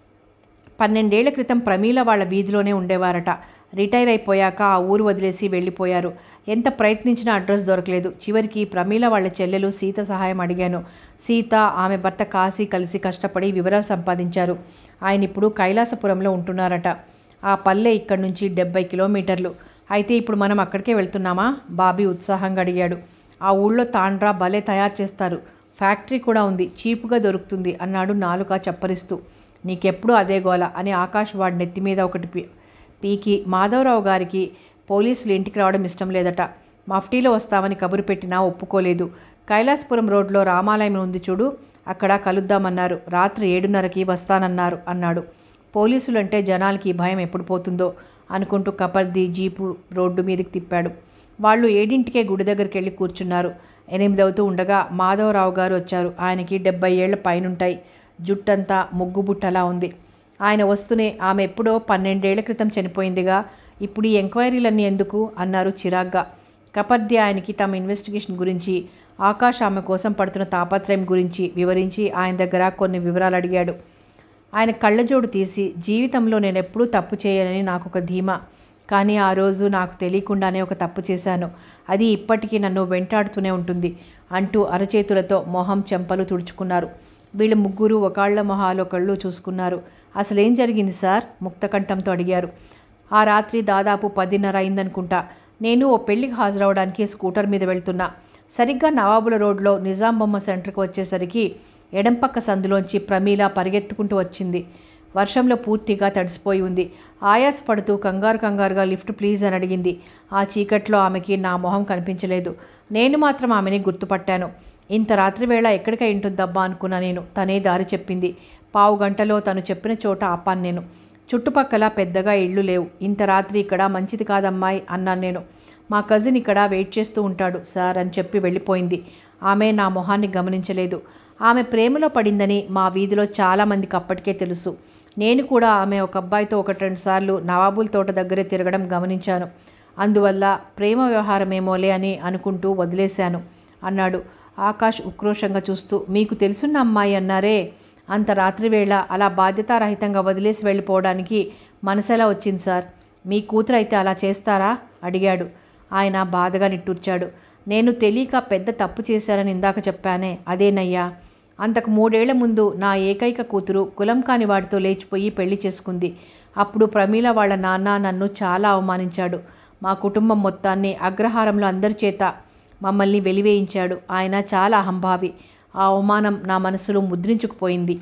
పన్నెండేళ్ల క్రితం ప్రమీల వాళ్ళ వీధిలోనే ఉండేవారట రిటైర్ అయిపోయాక ఆ ఊరు వదిలేసి వెళ్ళిపోయారు ఎంత ప్రయత్నించినా అడ్రస్ దొరకలేదు చివరికి ప్రమీల వాళ్ళ చెల్లెలు సీత సహాయం అడిగాను సీత ఆమె భర్త కాశీ కలిసి కష్టపడి వివరాలు సంపాదించారు ఆయన ఇప్పుడు కైలాసపురంలో ఉంటున్నారట ఆ పల్లె ఇక్కడి నుంచి డెబ్బై కిలోమీటర్లు అయితే ఇప్పుడు మనం అక్కడికే వెళ్తున్నామా బాబీ ఉత్సాహంగా అడిగాడు ఆ ఊళ్ళో తాండ్రా భలే తయారు చేస్తారు ఫ్యాక్టరీ కూడా ఉంది చీపుగా దొరుకుతుంది అన్నాడు నాలుక చప్పరిస్తూ నీకెప్పుడు అదే గోల అని ఆకాష్ వాడి నెత్తి మీద ఒకటి పీ పీకి మాధవరావు గారికి పోలీసులు ఇంటికి రావడం ఇష్టం లేదట మఫ్టీలో వస్తామని కబురు పెట్టినా ఒప్పుకోలేదు కైలాసపురం రోడ్లో రామాలయం ఉంది చూడు అక్కడ కలుద్దామన్నారు రాత్రి ఏడున్నరకి వస్తానన్నారు అన్నాడు పోలీసులంటే జనాలకి భయం ఎప్పుడు పోతుందో అనుకుంటూ కపర్ది జీపు రోడ్డు మీదకి తిప్పాడు వాళ్ళు ఏడింటికే గుడి దగ్గరికి వెళ్ళి కూర్చున్నారు ఎనిమిదవుతూ ఉండగా మాధవరావు గారు వచ్చారు ఆయనకి డెబ్బై ఏళ్ల పైనుంటాయి జుట్టంతా ముగ్గు బుట్టలా ఉంది ఆయన వస్తూనే ఆమె ఎప్పుడో పన్నెండేళ్ల క్రితం చనిపోయిందిగా ఇప్పుడు ఈ ఎంక్వైరీలన్నీ ఎందుకు అన్నారు చిరాగ్గా కపర్ది ఆయనకి తమ ఇన్వెస్టిగేషన్ గురించి ఆకాష్ ఆమె కోసం పడుతున్న తాపత్రయం గురించి వివరించి ఆయన దగ్గర కొన్ని వివరాలు అడిగాడు ఆయన కళ్ళజోడు తీసి జీవితంలో నేను ఎప్పుడూ తప్పు చేయనని నాకు ఒక ధీమా కానీ ఆ రోజు నాకు తెలియకుండానే ఒక తప్పు చేశాను అది ఇప్పటికీ నన్ను వెంటాడుతూనే ఉంటుంది అంటూ అరచేతులతో మొహం చెంపలు తుడుచుకున్నారు వీళ్ళు ముగ్గురు ఒకళ్ళ మొహాలు ఒకళ్ళు చూసుకున్నారు అసలేం జరిగింది సార్ ముక్తకంఠంతో అడిగారు ఆ రాత్రి దాదాపు పదిన్నర అయిందనుకుంటా నేను ఓ పెళ్లికి హాజరవడానికి స్కూటర్ మీద వెళ్తున్నా సరిగ్గా నవాబుల రోడ్లో నిజాం బొమ్మ సెంటర్కి వచ్చేసరికి ఎడంపక్క సందులోంచి ప్రమీల పరిగెత్తుకుంటూ వచ్చింది వర్షంలో పూర్తిగా తడిసిపోయి ఉంది ఆయాసపడుతూ కంగారు కంగారుగా లిఫ్ట్ ప్లీజ్ అని అడిగింది ఆ చీకట్లో ఆమెకి నా మొహం కనిపించలేదు నేను మాత్రం ఆమెని గుర్తుపట్టాను ఇంత రాత్రి వేళ ఎక్కడికి ఉంటుందబ్బా అనుకున్నా నేను తనే దారి చెప్పింది పావు గంటలో తను చెప్పిన చోట ఆపాను నేను చుట్టుపక్కల పెద్దగా ఇళ్ళు లేవు ఇంత రాత్రి ఇక్కడ మంచిది కాదమ్మాయి అన్నాను నేను మా కజిన్ ఇక్కడ వెయిట్ చేస్తూ ఉంటాడు సార్ అని చెప్పి వెళ్ళిపోయింది ఆమె నా మొహాన్ని గమనించలేదు ఆమె ప్రేమలో పడిందని మా వీధిలో చాలామందికి అప్పటికే తెలుసు నేను కూడా ఆమె ఒక అబ్బాయితో ఒకటి రెండు సార్లు నవాబుల్ తోట దగ్గరే తిరగడం గమనించాను అందువల్ల ప్రేమ వ్యవహారమేమోలే అని అనుకుంటూ వదిలేశాను అన్నాడు ఆకాష్ ఉక్రోషంగా చూస్తూ మీకు తెలుసున్న అమ్మాయి అన్నారే అంత రాత్రి వేళ అలా బాధ్యతారహితంగా వదిలేసి వెళ్ళిపోవడానికి మనసెలా వచ్చింది సార్ మీ కూతురు అయితే అలా చేస్తారా అడిగాడు ఆయన బాధగా నిట్టూర్చాడు నేను తెలియక పెద్ద తప్పు చేశానని ఇందాక చెప్పానే అదేనయ్యా అంతకు మూడేళ్ల ముందు నా ఏకైక కూతురు కులం కాని వాడితో లేచిపోయి పెళ్లి చేసుకుంది అప్పుడు ప్రమీల వాళ్ళ నాన్న నన్ను చాలా అవమానించాడు మా కుటుంబం మొత్తాన్ని అగ్రహారంలో అందరి చేత మమ్మల్ని వెలివేయించాడు ఆయన చాలా అహంభావి ఆ అవమానం నా మనసులో ముద్రించుకుపోయింది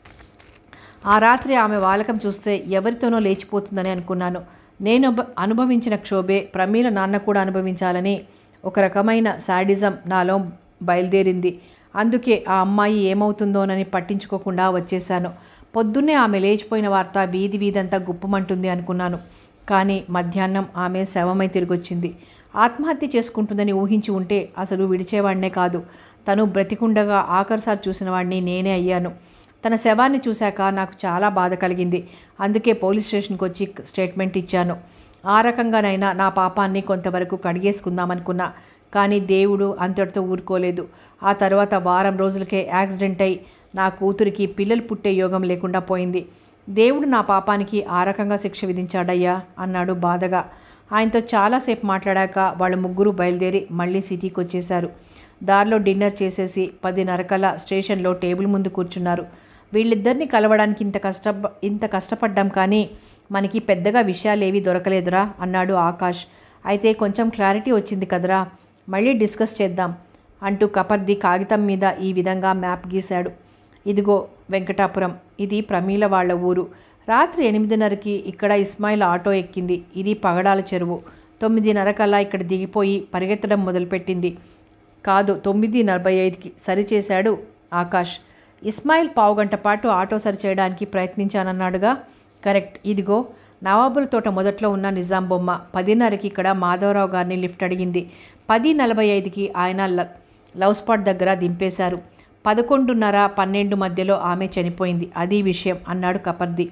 ఆ రాత్రి ఆమె వాలకం చూస్తే ఎవరితోనో లేచిపోతుందని అనుకున్నాను నేను అబ- అనుభవించిన క్షోభే ప్రమీల నాన్న కూడా అనుభవించాలని ఒక రకమైన శాడిజం నాలో బయలుదేరింది అందుకే ఆ అమ్మాయి ఏమవుతుందోనని పట్టించుకోకుండా వచ్చేశాను పొద్దున్నే ఆమె లేచిపోయిన వార్త వీధి వీధంతా గుప్పమంటుంది అనుకున్నాను కానీ మధ్యాహ్నం ఆమె శవమై తిరిగొచ్చింది ఆత్మహత్య చేసుకుంటుందని ఊహించి ఉంటే అసలు విడిచేవాడినే కాదు తను బ్రతికుండగా ఆఖరిసారి చూసిన వాడిని నేనే అయ్యాను తన శవాన్ని చూశాక నాకు చాలా బాధ కలిగింది అందుకే పోలీస్ స్టేషన్కి వచ్చి స్టేట్మెంట్ ఇచ్చాను ఆ రకంగానైనా నా పాపాన్ని కొంతవరకు కడిగేసుకుందామనుకున్నా కానీ దేవుడు అంతటితో ఊరుకోలేదు ఆ తర్వాత వారం రోజులకే యాక్సిడెంట్ అయి నా కూతురికి పిల్లలు పుట్టే యోగం లేకుండా పోయింది దేవుడు నా పాపానికి ఆ రకంగా శిక్ష విధించాడయ్యా అన్నాడు బాధగా ఆయనతో చాలాసేపు మాట్లాడాక వాళ్ళ ముగ్గురు బయలుదేరి మళ్ళీ సిటీకి వచ్చేశారు దారిలో డిన్నర్ చేసేసి పదిన్నరకల్లా స్టేషన్లో టేబుల్ ముందు కూర్చున్నారు వీళ్ళిద్దరిని కలవడానికి ఇంత కష్ట ఇంత కష్టపడ్డాం కానీ మనకి పెద్దగా విషయాలేవి దొరకలేదురా అన్నాడు ఆకాష్ అయితే కొంచెం క్లారిటీ వచ్చింది కదరా మళ్ళీ డిస్కస్ చేద్దాం అంటూ కపర్ది కాగితం మీద ఈ విధంగా మ్యాప్ గీశాడు ఇదిగో వెంకటాపురం ఇది ప్రమీల వాళ్ళ ఊరు రాత్రి ఎనిమిదిన్నరకి ఇక్కడ ఇస్మాయిల్ ఆటో ఎక్కింది ఇది పగడాల చెరువు తొమ్మిదిన్నర కల్లా ఇక్కడ దిగిపోయి పరిగెత్తడం మొదలుపెట్టింది కాదు తొమ్మిది నలభై ఐదుకి సరిచేశాడు ఆకాష్ ఇస్మాయిల్ పావుగంట పాటు ఆటో సరిచేయడానికి ప్రయత్నించానన్నాడుగా కరెక్ట్ ఇదిగో నవాబుల తోట మొదట్లో ఉన్న నిజాం బొమ్మ పదిన్నరకి ఇక్కడ మాధవరావు గారిని లిఫ్ట్ అడిగింది పది నలభై ఐదుకి ఆయన ల- లవ్ స్పాట్ దగ్గర దింపేశారు పదకొండున్నర పన్నెండు మధ్యలో ఆమె చనిపోయింది అది విషయం అన్నాడు కపర్ది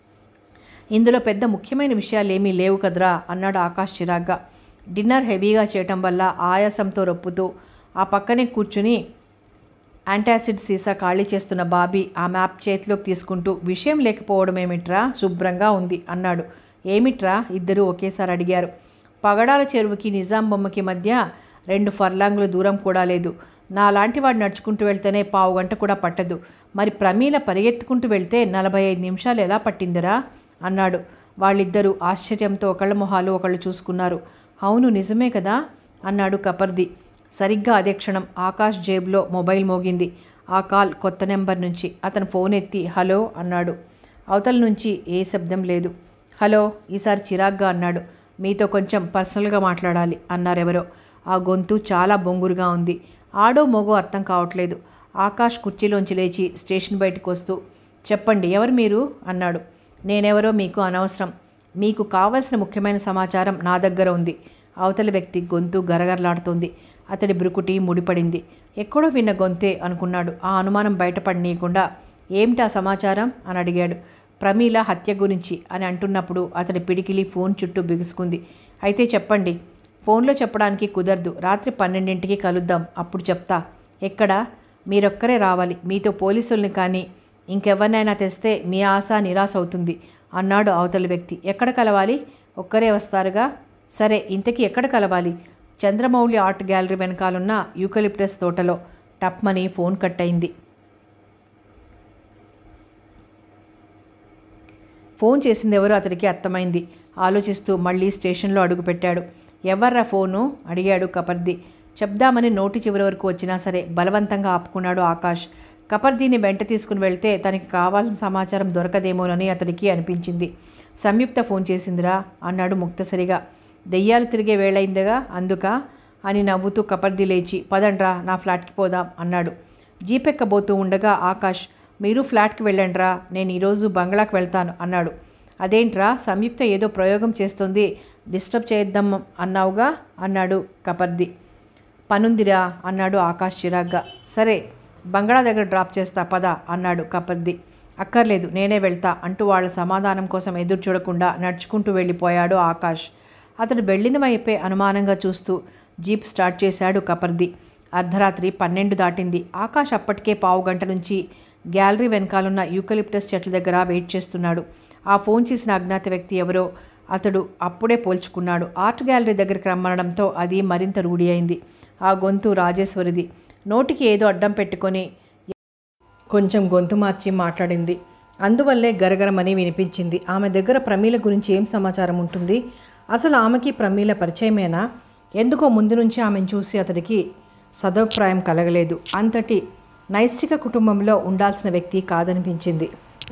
ఇందులో పెద్ద ముఖ్యమైన విషయాలు ఏమీ లేవు కదరా అన్నాడు ఆకాష్ చిరాగ్గా డిన్నర్ హెవీగా చేయటం వల్ల ఆయాసంతో రొప్పుతూ ఆ పక్కనే కూర్చుని యాంటాసిడ్ సీసా ఖాళీ చేస్తున్న బాబీ ఆ మ్యాప్ చేతిలోకి తీసుకుంటూ విషయం లేకపోవడం ఏమిట్రా శుభ్రంగా ఉంది అన్నాడు ఏమిట్రా ఇద్దరూ ఒకేసారి అడిగారు పగడాల చెరువుకి నిజాం బొమ్మకి మధ్య రెండు ఫర్లాంగుల దూరం కూడా లేదు నాలాంటి వాడు నడుచుకుంటూ వెళ్తేనే పావు గంట కూడా పట్టదు మరి ప్రమీల పరిగెత్తుకుంటూ వెళ్తే నలభై ఐదు నిమిషాలు ఎలా పట్టిందిరా అన్నాడు వాళ్ళిద్దరూ ఆశ్చర్యంతో ఒకళ్ళ మొహాలు ఒకళ్ళు చూసుకున్నారు అవును నిజమే కదా అన్నాడు కపర్ది సరిగ్గా అదే క్షణం ఆకాష్ జేబులో మొబైల్ మోగింది ఆ కాల్ కొత్త నెంబర్ నుంచి అతను ఫోన్ ఎత్తి హలో అన్నాడు అవతల నుంచి ఏ శబ్దం లేదు హలో ఈసారి చిరాగ్గా అన్నాడు మీతో కొంచెం పర్సనల్గా మాట్లాడాలి అన్నారెవరో ఆ గొంతు చాలా బొంగురుగా ఉంది ఆడో మొగో అర్థం కావట్లేదు ఆకాష్ కుర్చీలోంచి లేచి స్టేషన్ బయటకు వస్తూ చెప్పండి ఎవరు మీరు అన్నాడు నేనెవరో మీకు అనవసరం మీకు కావలసిన ముఖ్యమైన సమాచారం నా దగ్గర ఉంది అవతల వ్యక్తి గొంతు గరగరలాడుతుంది అతడి బ్రుకుటి ముడిపడింది ఎక్కడో విన్న గొంతే అనుకున్నాడు ఆ అనుమానం బయటపడనీయకుండా ఏమిటా సమాచారం అని అడిగాడు ప్రమీల హత్య గురించి అని అంటున్నప్పుడు అతడి పిడికిలి ఫోన్ చుట్టూ బిగుసుకుంది అయితే చెప్పండి ఫోన్లో చెప్పడానికి కుదరదు రాత్రి పన్నెండింటికి కలుద్దాం అప్పుడు చెప్తా ఎక్కడ మీరొక్కరే రావాలి మీతో పోలీసుల్ని కానీ ఇంకెవరినైనా తెస్తే మీ ఆశ నిరాశ అవుతుంది అన్నాడు అవతలి వ్యక్తి ఎక్కడ కలవాలి ఒక్కరే వస్తారుగా సరే ఇంతకీ ఎక్కడ కలవాలి చంద్రమౌళి ఆర్ట్ గ్యాలరీ వెనకాలన్న యూకలిప్టస్ తోటలో టప్మని ఫోన్ కట్ అయింది ఫోన్ చేసింది ఎవరో అతడికి అర్థమైంది ఆలోచిస్తూ మళ్ళీ స్టేషన్లో అడుగుపెట్టాడు ఎవర్రా ఫోను అడిగాడు కపర్ది చెప్దామని నోటి చివరి వరకు వచ్చినా సరే బలవంతంగా ఆపుకున్నాడు ఆకాష్ కపర్దీని వెంట తీసుకుని వెళ్తే తనకి కావాల్సిన సమాచారం దొరకదేమోనని అతడికి అనిపించింది సంయుక్త ఫోన్ చేసిందిరా అన్నాడు ముక్తసరిగా దెయ్యాలు తిరిగే వేళయిందిగా అందుక అని నవ్వుతూ కపర్ది లేచి పదండ్రా నా ఫ్లాట్కి పోదాం అన్నాడు జీపెక్కబోతూ ఉండగా ఆకాష్ మీరు ఫ్లాట్కి వెళ్ళండ్రా నేను ఈరోజు బంగ్లాకి వెళ్తాను అన్నాడు అదేంట్రా సంయుక్త ఏదో ప్రయోగం చేస్తుంది డిస్టర్బ్ చేద్దాం అన్నావుగా అన్నాడు కపర్ది పనుందిరా అన్నాడు ఆకాష్ చిరాగ్గా సరే బంగ్లా దగ్గర డ్రాప్ చేస్తా పద అన్నాడు కపర్ది అక్కర్లేదు నేనే వెళ్తా అంటూ వాళ్ళ సమాధానం కోసం ఎదురు చూడకుండా నడుచుకుంటూ వెళ్ళిపోయాడు ఆకాష్ అతడు వెళ్ళిన వైపే అనుమానంగా చూస్తూ జీప్ స్టార్ట్ చేశాడు కపర్ది అర్ధరాత్రి పన్నెండు దాటింది ఆకాష్ అప్పటికే పావు గంట నుంచి గ్యాలరీ వెనకాలన్న యూకలిప్టస్ చెట్ల దగ్గర వెయిట్ చేస్తున్నాడు ఆ ఫోన్ చేసిన అజ్ఞాత వ్యక్తి ఎవరో అతడు అప్పుడే పోల్చుకున్నాడు ఆర్ట్ గ్యాలరీ దగ్గరికి రమ్మనడంతో అది మరింత రూఢి అయింది ఆ గొంతు రాజేశ్వరిది నోటికి ఏదో అడ్డం పెట్టుకొని కొంచెం గొంతు మార్చి మాట్లాడింది అందువల్లే గరగరమని వినిపించింది ఆమె దగ్గర ప్రమీల గురించి ఏం సమాచారం ఉంటుంది అసలు ఆమెకి ప్రమీల పరిచయమేనా ఎందుకో ముందు నుంచి ఆమెను చూసి అతడికి సదభిప్రాయం కలగలేదు అంతటి నైష్టిక కుటుంబంలో ఉండాల్సిన వ్యక్తి కాదనిపించింది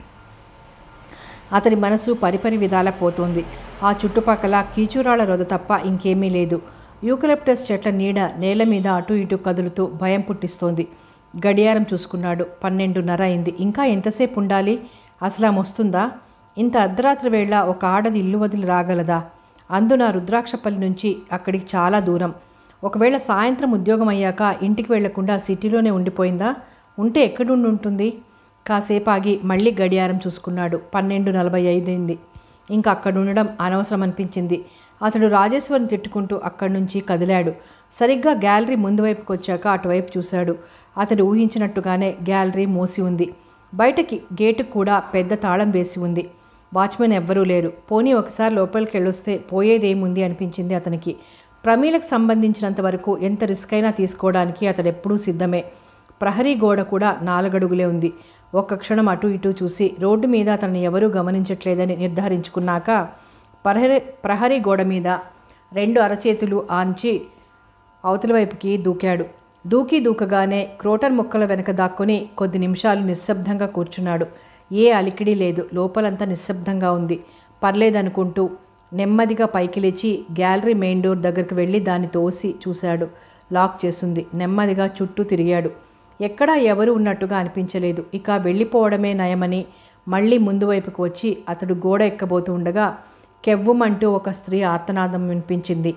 అతని మనసు పరిపరి విధాల పోతోంది ఆ చుట్టుపక్కల కీచురాళ్ల రొద తప్ప ఇంకేమీ లేదు యూకలిప్టస్ చెట్ల నీడ నేల మీద అటు ఇటు కదులుతూ భయం పుట్టిస్తోంది గడియారం చూసుకున్నాడు పన్నెండున్నర అయింది ఇంకా ఎంతసేపు ఉండాలి అసలు ఆమె వస్తుందా ఇంత అర్ధరాత్రి వేళ ఒక ఆడది ఇల్లు వదిలి రాగలదా అందున రుద్రాక్షపల్లి నుంచి అక్కడికి చాలా దూరం ఒకవేళ సాయంత్రం ఉద్యోగం అయ్యాక ఇంటికి వెళ్లకుండా సిటీలోనే ఉండిపోయిందా ఉంటే ఎక్కడుండి ఉంటుంది కాసేపు ఆగి మళ్ళీ గడియారం చూసుకున్నాడు పన్నెండు నలభై ఐదైంది ఇంకా అక్కడ ఉండడం అనవసరం అనిపించింది అతడు రాజేశ్వరిని తిట్టుకుంటూ అక్కడి నుంచి కదిలాడు సరిగ్గా గ్యాలరీ ముందు వైపుకి వచ్చాక అటువైపు చూశాడు అతడు ఊహించినట్టుగానే గ్యాలరీ మూసి ఉంది బయటకి గేటు కూడా పెద్ద తాళం వేసి ఉంది వాచ్మెన్ ఎవ్వరూ లేరు పోనీ ఒకసారి లోపలికి వెళ్ళొస్తే పోయేదేముంది అనిపించింది అతనికి ప్రమీలకు సంబంధించినంత వరకు ఎంత రిస్క్ అయినా తీసుకోవడానికి అతడు ఎప్పుడూ సిద్ధమే ప్రహరీ గోడ కూడా నాలుగడుగులే ఉంది ఒక్క క్షణం అటు ఇటు చూసి రోడ్డు మీద అతన్ని ఎవరూ గమనించట్లేదని నిర్ధారించుకున్నాక ప్రహరీ ప్రహరీ గోడ మీద రెండు అరచేతులు ఆంచి అవతల వైపుకి దూకాడు దూకి దూకగానే క్రోటర్ మొక్కల వెనక దాక్కుని కొద్ది నిమిషాలు నిశ్శబ్దంగా కూర్చున్నాడు ఏ అలికిడి లేదు లోపలంతా నిశ్శబ్దంగా ఉంది పర్లేదనుకుంటూ నెమ్మదిగా పైకి లేచి గ్యాలరీ మెయిన్ డోర్ దగ్గరికి వెళ్ళి దాన్ని తోసి చూశాడు లాక్ చేసింది నెమ్మదిగా చుట్టూ తిరిగాడు ఎక్కడా ఎవరు ఉన్నట్టుగా అనిపించలేదు ఇక వెళ్ళిపోవడమే నయమని మళ్ళీ ముందు వైపుకు వచ్చి అతడు గోడ ఎక్కబోతూ ఉండగా కెవ్వుమంటూ ఒక స్త్రీ ఆర్తనాదం వినిపించింది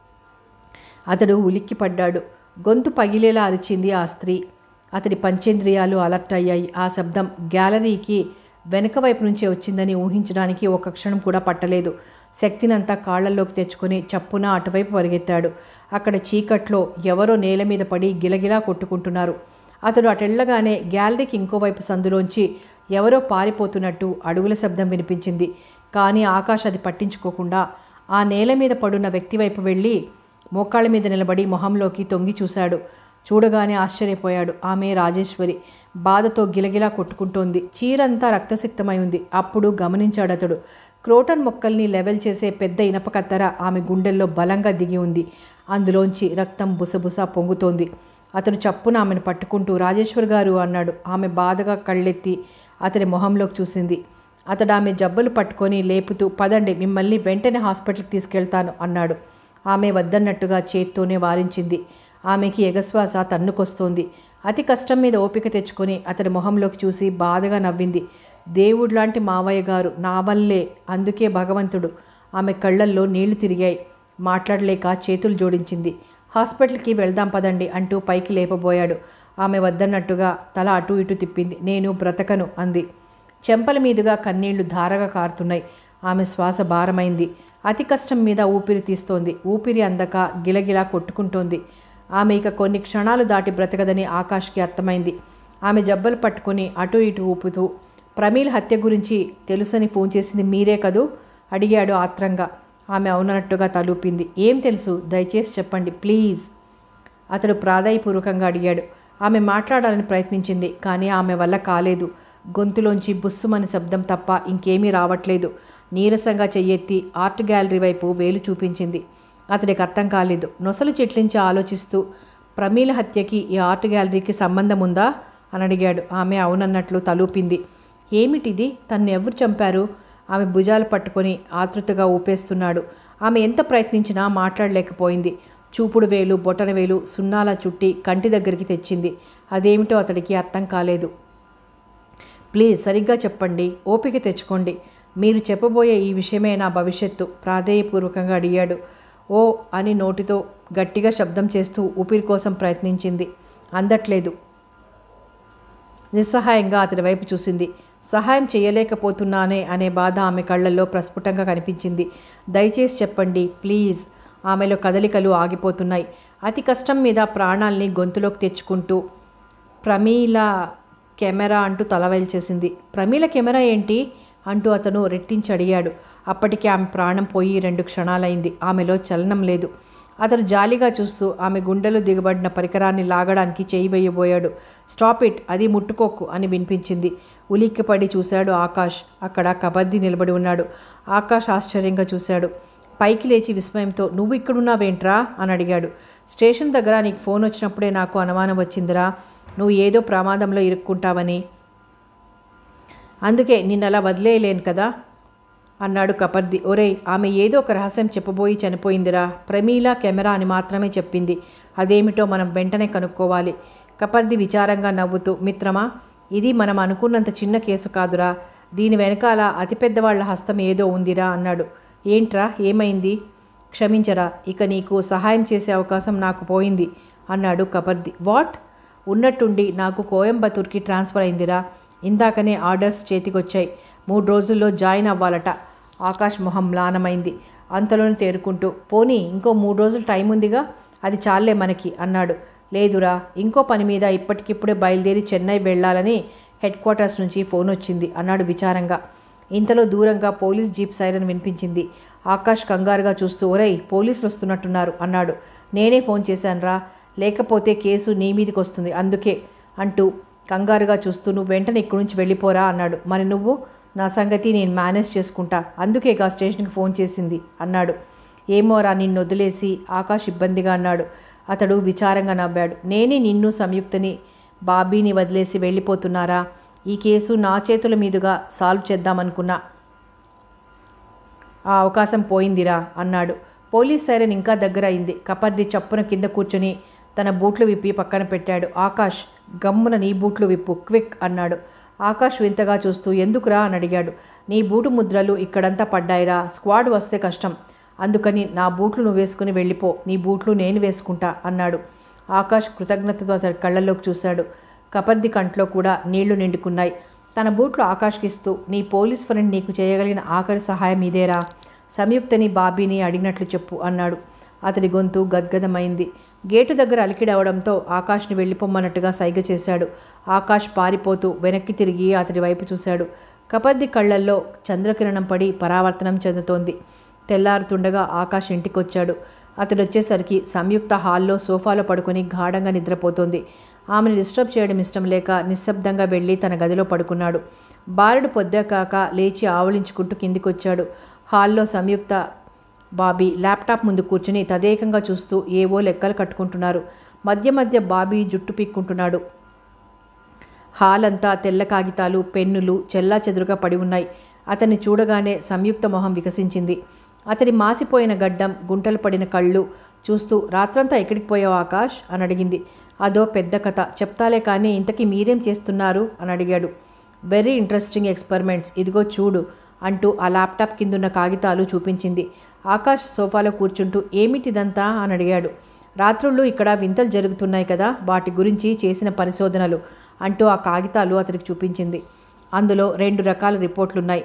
అతడు ఉలిక్కిపడ్డాడు గొంతు పగిలేలా అరిచింది ఆ స్త్రీ అతడి పంచేంద్రియాలు అలర్ట్ అయ్యాయి ఆ శబ్దం గ్యాలరీకి వెనక వైపు నుంచే వచ్చిందని ఊహించడానికి ఒక క్షణం కూడా పట్టలేదు శక్తినంతా కాళ్లలోకి తెచ్చుకొని చప్పున అటువైపు పరిగెత్తాడు అక్కడ చీకట్లో ఎవరో నేల మీద పడి గిలగిలా కొట్టుకుంటున్నారు అతడు అటెళ్ళగానే గ్యాలరీకి ఇంకోవైపు సందులోంచి ఎవరో పారిపోతున్నట్టు అడుగుల శబ్దం వినిపించింది కానీ ఆకాష్ అది పట్టించుకోకుండా ఆ నేల మీద పడున్న వ్యక్తి వైపు వెళ్ళి మోకాళ్ళ మీద నిలబడి మొహంలోకి తొంగి చూశాడు చూడగానే ఆశ్చర్యపోయాడు ఆమె రాజేశ్వరి బాధతో గిలగిలా కొట్టుకుంటోంది చీరంతా రక్తసిక్తమై ఉంది అప్పుడు గమనించాడు అతడు క్రోటన్ మొక్కల్ని లెవెల్ చేసే పెద్ద ఇనప కత్తెర ఆమె గుండెల్లో బలంగా దిగి ఉంది అందులోంచి రక్తం బుసబుస పొంగుతోంది అతడు చప్పున ఆమెను పట్టుకుంటూ రాజేశ్వర్ గారు అన్నాడు ఆమె బాధగా కళ్ళెత్తి అతని మొహంలోకి చూసింది అతడు ఆమె జబ్బలు పట్టుకొని లేపుతూ పదండి మిమ్మల్ని వెంటనే హాస్పిటల్కి తీసుకెళ్తాను అన్నాడు ఆమె వద్దన్నట్టుగా చేత్తోనే వారించింది ఆమెకి ఎగశ్వాస తన్నుకొస్తోంది అతి కష్టం మీద ఓపిక తెచ్చుకొని అతడి మొహంలోకి చూసి బాధగా నవ్వింది దేవుడిలాంటి మావయ్య గారు నా వల్లే అందుకే భగవంతుడు ఆమె కళ్ళల్లో నీళ్లు తిరిగాయి మాట్లాడలేక చేతులు జోడించింది హాస్పిటల్కి వెళ్దాం పదండి అంటూ పైకి లేపబోయాడు ఆమె వద్దన్నట్టుగా తల అటు ఇటు తిప్పింది నేను బ్రతకను అంది చెంపల మీదుగా కన్నీళ్లు ధారగా కారుతున్నాయి ఆమె శ్వాస భారమైంది అతి కష్టం మీద ఊపిరి తీస్తోంది ఊపిరి అందక గిలగిలా కొట్టుకుంటోంది ఆమె ఇక కొన్ని క్షణాలు దాటి బ్రతకదని ఆకాష్కి అర్థమైంది ఆమె జబ్బలు పట్టుకుని అటు ఇటు ఊపుతూ ప్రమీల్ హత్య గురించి తెలుసని ఫోన్ చేసింది మీరే కదూ అడిగాడు ఆత్రంగా ఆమె అవునన్నట్టుగా తలూపింది ఏం తెలుసు దయచేసి చెప్పండి ప్లీజ్ అతడు ప్రాధాయపూర్వకంగా అడిగాడు ఆమె మాట్లాడాలని ప్రయత్నించింది కానీ ఆమె వల్ల కాలేదు గొంతులోంచి బుస్సుమని శబ్దం తప్ప ఇంకేమీ రావట్లేదు నీరసంగా చెయ్యెత్తి ఆర్ట్ గ్యాలరీ వైపు వేలు చూపించింది అతడికి అర్థం కాలేదు నొసలు చెట్లించి ఆలోచిస్తూ ప్రమీల హత్యకి ఈ ఆర్ట్ గ్యాలరీకి సంబంధం ఉందా అని అడిగాడు ఆమె అవునన్నట్లు తలూపింది ఏమిటిది తన్ను ఎవరు చంపారు ఆమె భుజాలు పట్టుకొని ఆతృతగా ఊపేస్తున్నాడు ఆమె ఎంత ప్రయత్నించినా మాట్లాడలేకపోయింది చూపుడు వేలు బొటన వేలు సున్నాల చుట్టి కంటి దగ్గరికి తెచ్చింది అదేమిటో అతడికి అర్థం కాలేదు ప్లీజ్ సరిగ్గా చెప్పండి ఓపిక తెచ్చుకోండి మీరు చెప్పబోయే ఈ విషయమే నా భవిష్యత్తు ప్రాధేయపూర్వకంగా అడిగాడు ఓ అని నోటితో గట్టిగా శబ్దం చేస్తూ ఊపిరి కోసం ప్రయత్నించింది అందట్లేదు నిస్సహాయంగా అతడి వైపు చూసింది సహాయం చేయలేకపోతున్నానే అనే బాధ ఆమె కళ్ళల్లో ప్రస్ఫుటంగా కనిపించింది దయచేసి చెప్పండి ప్లీజ్ ఆమెలో కదలికలు ఆగిపోతున్నాయి అతి కష్టం మీద ప్రాణాల్ని గొంతులోకి తెచ్చుకుంటూ ప్రమీల కెమెరా అంటూ తలవైల్చేసింది ప్రమీల కెమెరా ఏంటి అంటూ అతను రెట్టించి అడిగాడు అప్పటికి ఆమె ప్రాణం పోయి రెండు క్షణాలైంది ఆమెలో చలనం లేదు అతడు జాలిగా చూస్తూ ఆమె గుండెలు దిగబడిన పరికరాన్ని లాగడానికి చేయి వేయబోయాడు స్టాప్ ఇట్ అది ముట్టుకోకు అని వినిపించింది ఉలిక్కిపడి చూశాడు ఆకాష్ అక్కడ కబద్ది నిలబడి ఉన్నాడు ఆకాష్ ఆశ్చర్యంగా చూశాడు పైకి లేచి విస్మయంతో నువ్వు ఇక్కడున్నావేంట్రా అని అడిగాడు స్టేషన్ దగ్గర నీకు ఫోన్ వచ్చినప్పుడే నాకు అనుమానం వచ్చిందిరా నువ్వు ఏదో ప్రమాదంలో ఇరుక్కుంటావని అందుకే నిన్నలా వదిలేయలేను కదా అన్నాడు కపర్ది ఒరేయ్ ఆమె ఏదో ఒక రహస్యం చెప్పబోయి చనిపోయిందిరా ప్రమీల కెమెరా అని మాత్రమే చెప్పింది అదేమిటో మనం వెంటనే కనుక్కోవాలి కపర్ది విచారంగా నవ్వుతూ మిత్రమా ఇది మనం అనుకున్నంత చిన్న కేసు కాదురా దీని వెనకాల అతిపెద్దవాళ్ల హస్తం ఏదో ఉందిరా అన్నాడు ఏంట్రా ఏమైంది క్షమించరా ఇక నీకు సహాయం చేసే అవకాశం నాకు పోయింది అన్నాడు కపర్ది వాట్ ఉన్నట్టుండి నాకు కోయంబత్తూర్కి ట్రాన్స్ఫర్ అయిందిరా ఇందాకనే ఆర్డర్స్ చేతికొచ్చాయి మూడు రోజుల్లో జాయిన్ అవ్వాలట ఆకాష్ మొహం మ్లానమైంది అంతలోనే తేరుకుంటూ పోనీ ఇంకో మూడు రోజులు టైం ఉందిగా అది చాలే మనకి అన్నాడు లేదురా ఇంకో పని మీద ఇప్పటికిప్పుడే బయలుదేరి చెన్నై వెళ్ళాలని హెడ్ క్వార్టర్స్ నుంచి ఫోన్ వచ్చింది అన్నాడు విచారంగా ఇంతలో దూరంగా పోలీస్ జీప్ సైరన్ వినిపించింది ఆకాష్ కంగారుగా చూస్తూ ఒరేయ్ పోలీసులు వస్తున్నట్టున్నారు అన్నాడు నేనే ఫోన్ చేశానురా లేకపోతే కేసు నీ మీదికి వస్తుంది అందుకే అంటూ కంగారుగా చూస్తూ నువ్వు వెంటనే ఇక్కడి నుంచి వెళ్ళిపోరా అన్నాడు మరి నువ్వు నా సంగతి నేను మేనేజ్ చేసుకుంటా అందుకేగా స్టేషన్కి ఫోన్ చేసింది అన్నాడు ఏమోరా నిన్ను వదిలేసి ఆకాష్ ఇబ్బందిగా అన్నాడు అతడు విచారంగా నవ్వాడు నేనే నిన్ను సంయుక్తని బాబీని వదిలేసి వెళ్ళిపోతున్నారా ఈ కేసు నా చేతుల మీదుగా సాల్వ్ చేద్దామనుకున్నా ఆ అవకాశం పోయిందిరా అన్నాడు పోలీస్ సైరన్ ఇంకా దగ్గర అయింది కపర్ది చప్పున కింద కూర్చొని తన బూట్లు విప్పి పక్కన పెట్టాడు ఆకాష్ గమ్మున నీ బూట్లు విప్పు క్విక్ అన్నాడు ఆకాష్ వింతగా చూస్తూ ఎందుకురా అని అడిగాడు నీ బూటు ముద్రలు ఇక్కడంతా పడ్డాయిరా స్క్వాడ్ వస్తే కష్టం అందుకని నా బూట్లు నువ్వు వేసుకుని వెళ్ళిపో నీ బూట్లు నేను వేసుకుంటా అన్నాడు ఆకాష్ కృతజ్ఞతతో అతడి కళ్ళల్లోకి చూశాడు కపర్ది కంట్లో కూడా నీళ్లు నిండుకున్నాయి తన బూట్లు ఆకాష్కి ఇస్తూ నీ పోలీస్ ఫ్రెండ్ నీకు చేయగలిగిన ఆఖరి సహాయం ఇదేరా సంయుక్తని బాబీని అడిగినట్లు చెప్పు అన్నాడు అతడి గొంతు గద్గదమైంది గేటు దగ్గర అలికిడవడంతో ఆకాష్ని వెళ్ళిపోమ్మన్నట్టుగా సైగ చేశాడు ఆకాష్ పారిపోతూ వెనక్కి తిరిగి అతడి వైపు చూశాడు కపర్ది కళ్ళల్లో చంద్రకిరణం పడి పరావర్తనం చెందుతోంది తెల్లారుతుండగా ఆకాష్ ఇంటికొచ్చాడు అతడు వచ్చేసరికి సంయుక్త హాల్లో సోఫాలో పడుకొని గాఢంగా నిద్రపోతోంది ఆమెను డిస్టర్బ్ చేయడం ఇష్టం లేక నిశ్శబ్దంగా వెళ్ళి తన గదిలో పడుకున్నాడు బాలుడు పొద్దాకాక లేచి ఆవలించుకుంటూ కిందికొచ్చాడు హాల్లో సంయుక్త బాబీ ల్యాప్టాప్ ముందు కూర్చుని తదేకంగా చూస్తూ ఏవో లెక్కలు కట్టుకుంటున్నారు మధ్య మధ్య బాబీ జుట్టు పీక్కుంటున్నాడు హాల్ అంతా తెల్ల కాగితాలు పెన్నులు చెల్లా చెదురుగా పడి ఉన్నాయి అతన్ని చూడగానే సంయుక్త మొహం వికసించింది అతడి మాసిపోయిన గడ్డం గుంటలు పడిన కళ్ళు చూస్తూ రాత్రంతా ఎక్కడికి పోయావు ఆకాష్ అని అడిగింది అదో పెద్ద కథ చెప్తాలే కానీ ఇంతకీ మీరేం చేస్తున్నారు అని అడిగాడు వెరీ ఇంట్రెస్టింగ్ ఎక్స్పెరిమెంట్స్ ఇదిగో చూడు అంటూ ఆ ల్యాప్టాప్ కిందున్న కాగితాలు చూపించింది ఆకాష్ సోఫాలో కూర్చుంటూ ఏమిటిదంతా అని అడిగాడు రాత్రుళ్ళు ఇక్కడ వింతలు జరుగుతున్నాయి కదా వాటి గురించి చేసిన పరిశోధనలు అంటూ ఆ కాగితాలు అతనికి చూపించింది అందులో రెండు రకాల రిపోర్ట్లున్నాయి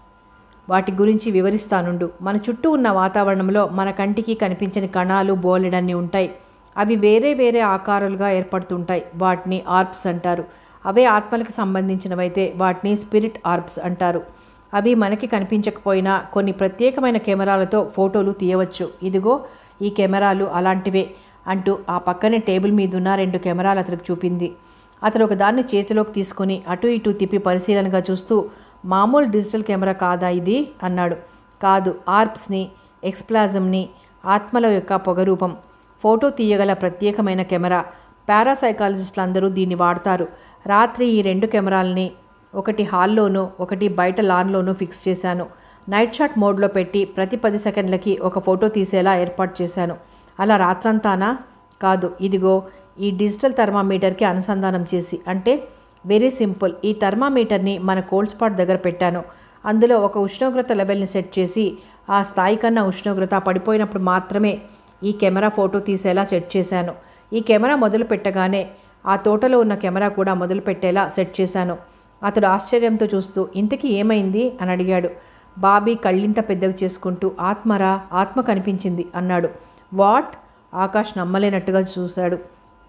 వాటి గురించి వివరిస్తానుండు మన చుట్టూ ఉన్న వాతావరణంలో మన కంటికి కనిపించని కణాలు బోలెడన్ని ఉంటాయి అవి వేరే వేరే ఆకారాలుగా ఏర్పడుతుంటాయి వాటిని ఆర్ప్స్ అంటారు అవే ఆత్మలకు సంబంధించినవైతే వాటిని స్పిరిట్ ఆర్ప్స్ అంటారు అవి మనకి కనిపించకపోయినా కొన్ని ప్రత్యేకమైన కెమెరాలతో ఫోటోలు తీయవచ్చు ఇదిగో ఈ కెమెరాలు అలాంటివే అంటూ ఆ పక్కనే టేబుల్ మీద ఉన్న రెండు కెమెరాలు అతనికి చూపింది అతడు ఒక దాన్ని చేతిలోకి తీసుకుని అటు ఇటు తిప్పి పరిశీలనగా చూస్తూ మామూలు డిజిటల్ కెమెరా కాదా ఇది అన్నాడు కాదు ఆర్ప్స్ని ఎక్స్ప్లాజంని ఆత్మల యొక్క పొగరూపం ఫోటో తీయగల ప్రత్యేకమైన కెమెరా పారాసైకాలజిస్టులు అందరూ దీన్ని వాడతారు రాత్రి ఈ రెండు కెమెరాల్ని ఒకటి హాల్లోనూ ఒకటి బయట లాన్లోనూ ఫిక్స్ చేశాను నైట్ షాట్ మోడ్లో పెట్టి ప్రతి పది సెకండ్లకి ఒక ఫోటో తీసేలా ఏర్పాటు చేశాను అలా రాత్రంతానా కాదు ఇదిగో ఈ డిజిటల్ థర్మామీటర్కి అనుసంధానం చేసి అంటే వెరీ సింపుల్ ఈ థర్మామీటర్ని మన కోల్డ్ స్పాట్ దగ్గర పెట్టాను అందులో ఒక ఉష్ణోగ్రత లెవెల్ని సెట్ చేసి ఆ స్థాయి కన్నా ఉష్ణోగ్రత పడిపోయినప్పుడు మాత్రమే ఈ కెమెరా ఫోటో తీసేలా సెట్ చేశాను ఈ కెమెరా మొదలు పెట్టగానే ఆ తోటలో ఉన్న కెమెరా కూడా మొదలు పెట్టేలా సెట్ చేశాను అతడు ఆశ్చర్యంతో చూస్తూ ఇంతకీ ఏమైంది అని అడిగాడు బాబీ కళ్ళింత పెద్దవి చేసుకుంటూ ఆత్మరా ఆత్మ కనిపించింది అన్నాడు వాట్ ఆకాష్ నమ్మలేనట్టుగా చూశాడు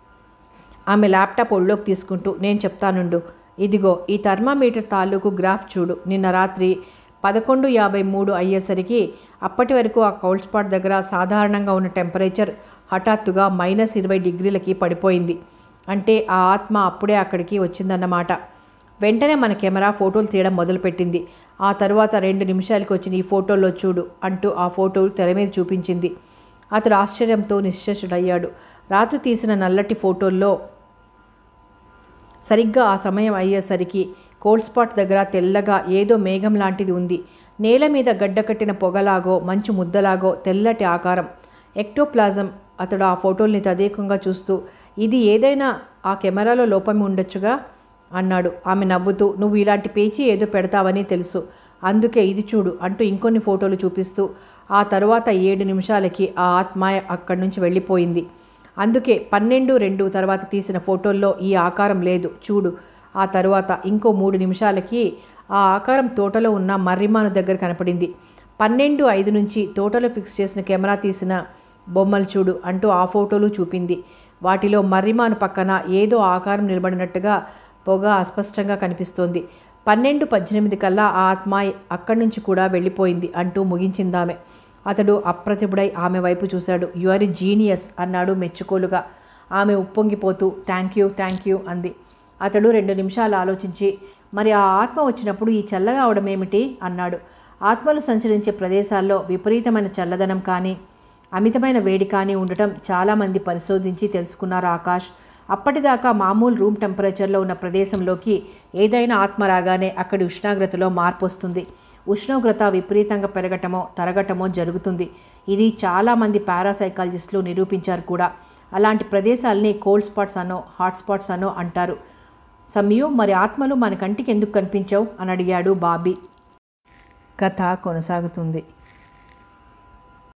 ఆమె ల్యాప్టాప్ ఒళ్ళోకి తీసుకుంటూ నేను చెప్తానుండు ఇదిగో ఈ థర్మామీటర్ తాలూకు గ్రాఫ్ చూడు నిన్న రాత్రి పదకొండు యాభై మూడు అయ్యేసరికి అప్పటి వరకు ఆ కౌల్డ్ స్పాట్ దగ్గర సాధారణంగా ఉన్న టెంపరేచర్ హఠాత్తుగా మైనస్ ఇరవై డిగ్రీలకి పడిపోయింది అంటే ఆ ఆత్మ అప్పుడే అక్కడికి వచ్చిందన్నమాట వెంటనే మన కెమెరా ఫోటోలు తీయడం మొదలుపెట్టింది ఆ తర్వాత రెండు నిమిషాలకి వచ్చిన ఈ ఫోటోల్లో చూడు అంటూ ఆ ఫోటోలు తెర మీద చూపించింది అతడు ఆశ్చర్యంతో నిశ్చేషుడయ్యాడు రాత్రి తీసిన నల్లటి ఫోటోల్లో సరిగ్గా ఆ సమయం అయ్యేసరికి కోల్డ్ స్పాట్ దగ్గర తెల్లగా ఏదో మేఘం లాంటిది ఉంది నేల మీద గడ్డకట్టిన పొగలాగో మంచు ముద్దలాగో తెల్లటి ఆకారం ఎక్టోప్లాజం అతడు ఆ ఫోటోల్ని తదేకంగా చూస్తూ ఇది ఏదైనా ఆ కెమెరాలో లోపం ఉండొచ్చుగా అన్నాడు ఆమె నవ్వుతూ నువ్వు ఇలాంటి పేచీ ఏదో పెడతావని తెలుసు అందుకే ఇది చూడు అంటూ ఇంకొన్ని ఫోటోలు చూపిస్తూ ఆ తరువాత ఏడు నిమిషాలకి ఆ ఆత్మ అక్కడి నుంచి వెళ్ళిపోయింది అందుకే పన్నెండు రెండు తర్వాత తీసిన ఫోటోల్లో ఈ ఆకారం లేదు చూడు ఆ తరువాత ఇంకో మూడు నిమిషాలకి ఆ ఆకారం తోటలో ఉన్న మర్రిమాను దగ్గర కనపడింది పన్నెండు ఐదు నుంచి తోటలో ఫిక్స్ చేసిన కెమెరా తీసిన బొమ్మలు చూడు అంటూ ఆ ఫోటోలు చూపింది వాటిలో మర్రిమాను పక్కన ఏదో ఆకారం నిలబడినట్టుగా పొగ అస్పష్టంగా కనిపిస్తోంది పన్నెండు పద్దెనిమిది కల్లా ఆ ఆత్మ అక్కడి నుంచి కూడా వెళ్ళిపోయింది అంటూ ముగించిందామె అతడు అప్రతిభుడై ఆమె వైపు చూశాడు యు ఆర్ ఎ జీనియస్ అన్నాడు మెచ్చుకోలుగా ఆమె ఉప్పొంగిపోతూ థ్యాంక్ యూ థ్యాంక్ యూ అంది అతడు రెండు నిమిషాలు ఆలోచించి మరి ఆ ఆత్మ వచ్చినప్పుడు ఈ చల్లగా అవడం ఏమిటి అన్నాడు ఆత్మలు సంచరించే ప్రదేశాల్లో విపరీతమైన చల్లదనం కానీ అమితమైన వేడి కానీ ఉండటం చాలామంది పరిశోధించి తెలుసుకున్నారు ఆకాష్ అప్పటిదాకా మామూలు రూమ్ టెంపరేచర్లో ఉన్న ప్రదేశంలోకి ఏదైనా ఆత్మ రాగానే అక్కడి ఉష్ణోగ్రతలో మార్పు వస్తుంది ఉష్ణోగ్రత విపరీతంగా పెరగటమో తరగటమో జరుగుతుంది ఇది చాలామంది పారాసైకాలజిస్టులు నిరూపించారు కూడా అలాంటి ప్రదేశాలని కోల్డ్ స్పాట్స్ అనో హాట్ స్పాట్స్ అనో అంటారు సమ్యు మరి ఆత్మలు మన కంటికి ఎందుకు కనిపించవు అని అడిగాడు బాబీ కథ కొనసాగుతుంది